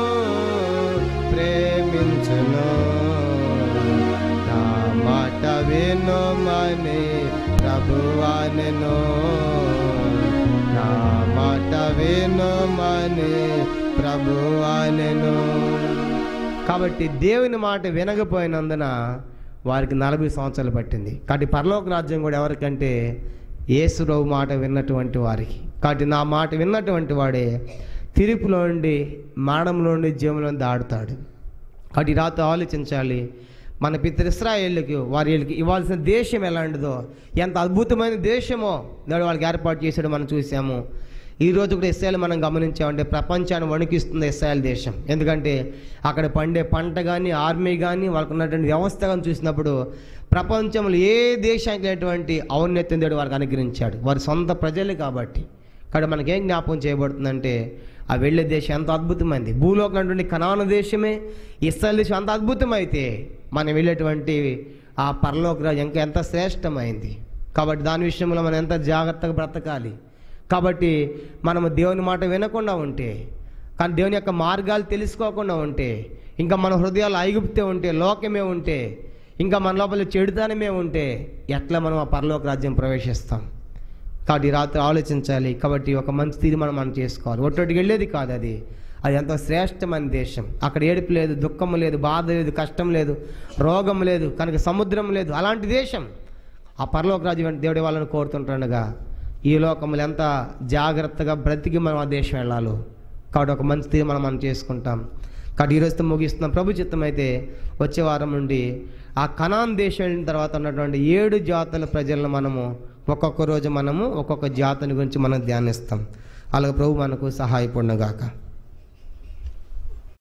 ప్రేమించును నా మాట వినుమని ప్రభువానెను నా మాట వినుమని ప్రభువానెను కాబట్టి దేవుని మాట వినకపోయినందున వారికి నలభై సంవత్సరాలు పట్టింది కాబట్టి పరలోక రాజ్యం కూడా ఎవరికంటే యేసురావు మాట విన్నటువంటి వారికి కాబట్టి నా మాట విన్నటువంటి వాడే తిరుపులో నుండి మరణంలో నుండి జీవంలో దాడుతాడు కాబట్టి ఈ రాత్రి ఆలోచించాలి మన పితృ ఇస్రాయేళ్ళకి వారి వీళ్ళకి ఇవ్వాల్సిన దేశం ఎలాంటిదో ఎంత అద్భుతమైన దేశమో దేవుడు వాళ్ళకి ఏర్పాటు చేశాడు మనం చూసాము ఈ రోజు కూడా ఇస్రాయల్ మనం గమనించామంటే ప్రపంచాన్ని వణికిస్తుంది ఇస్రాయల్ దేశం ఎందుకంటే అక్కడ పండే పంట కానీ ఆర్మీ కానీ వాళ్ళకు ఉన్నటువంటి వ్యవస్థ కానీ చూసినప్పుడు ప్రపంచంలో ఏ దేశానికి లేనటువంటి ఔన్నత్యం దేవుడు వారికి అనుగ్రహించాడు వారి సొంత ప్రజలు కాబట్టి కాబట్టి మనకేం జ్ఞాపకం చేయబడుతుందంటే ఆ వెళ్ళే దేశం ఎంత అద్భుతమైంది భూలోకం ఉన్నటువంటి కనాన దేశమే ఇస్రాయల్ దేశం అంత అద్భుతమైతే మనం వెళ్ళేటువంటి ఆ పరలోక రాజ్యం ఇంకా ఎంత శ్రేష్టమైంది కాబట్టి దాని విషయంలో మనం ఎంత జాగ్రత్తగా బ్రతకాలి కాబట్టి మనము దేవుని మాట వినకుండా ఉంటే కానీ దేవుని యొక్క మార్గాలు తెలుసుకోకుండా ఉంటే ఇంకా మన హృదయాలు ఐగుప్తే ఉంటే లోకమే ఉంటే ఇంకా మన లోపల చెడుతనమే ఉంటే ఎట్లా మనం ఆ పరలోక రాజ్యం ప్రవేశిస్తాం కాబట్టి ఈ రాత్రి ఆలోచించాలి కాబట్టి ఒక మంచి తీర్మానం మనం చేసుకోవాలి ఒట్టొటికి వెళ్ళేది కాదు అది అది ఎంతో శ్రేష్టమైన దేశం అక్కడ ఏడుపు లేదు దుఃఖం లేదు బాధ లేదు కష్టం లేదు రోగం లేదు కనుక సముద్రం లేదు అలాంటి దేశం ఆ పరలోక రాజ్యం దేవుడి వాళ్ళని కోరుతుంటుండగా ఈ లోకములు ఎంత జాగ్రత్తగా బ్రతికి మనం ఆ దేశం వెళ్ళాలో కాబట్టి ఒక మంచి తీర్మానం మనం చేసుకుంటాం కాబట్టి ఈరోజుతో ముగిస్తున్నాం ప్రభు చిత్తం అయితే వచ్చే వారం నుండి ఆ కనాన్ దేశం వెళ్ళిన తర్వాత ఉన్నటువంటి ఏడు జాతుల ప్రజలను మనము ఒక్కొక్క రోజు మనము ఒక్కొక్క జాతిని గురించి మనం ధ్యానిస్తాం అలాగే ప్రభు మనకు సహాయపడినగాక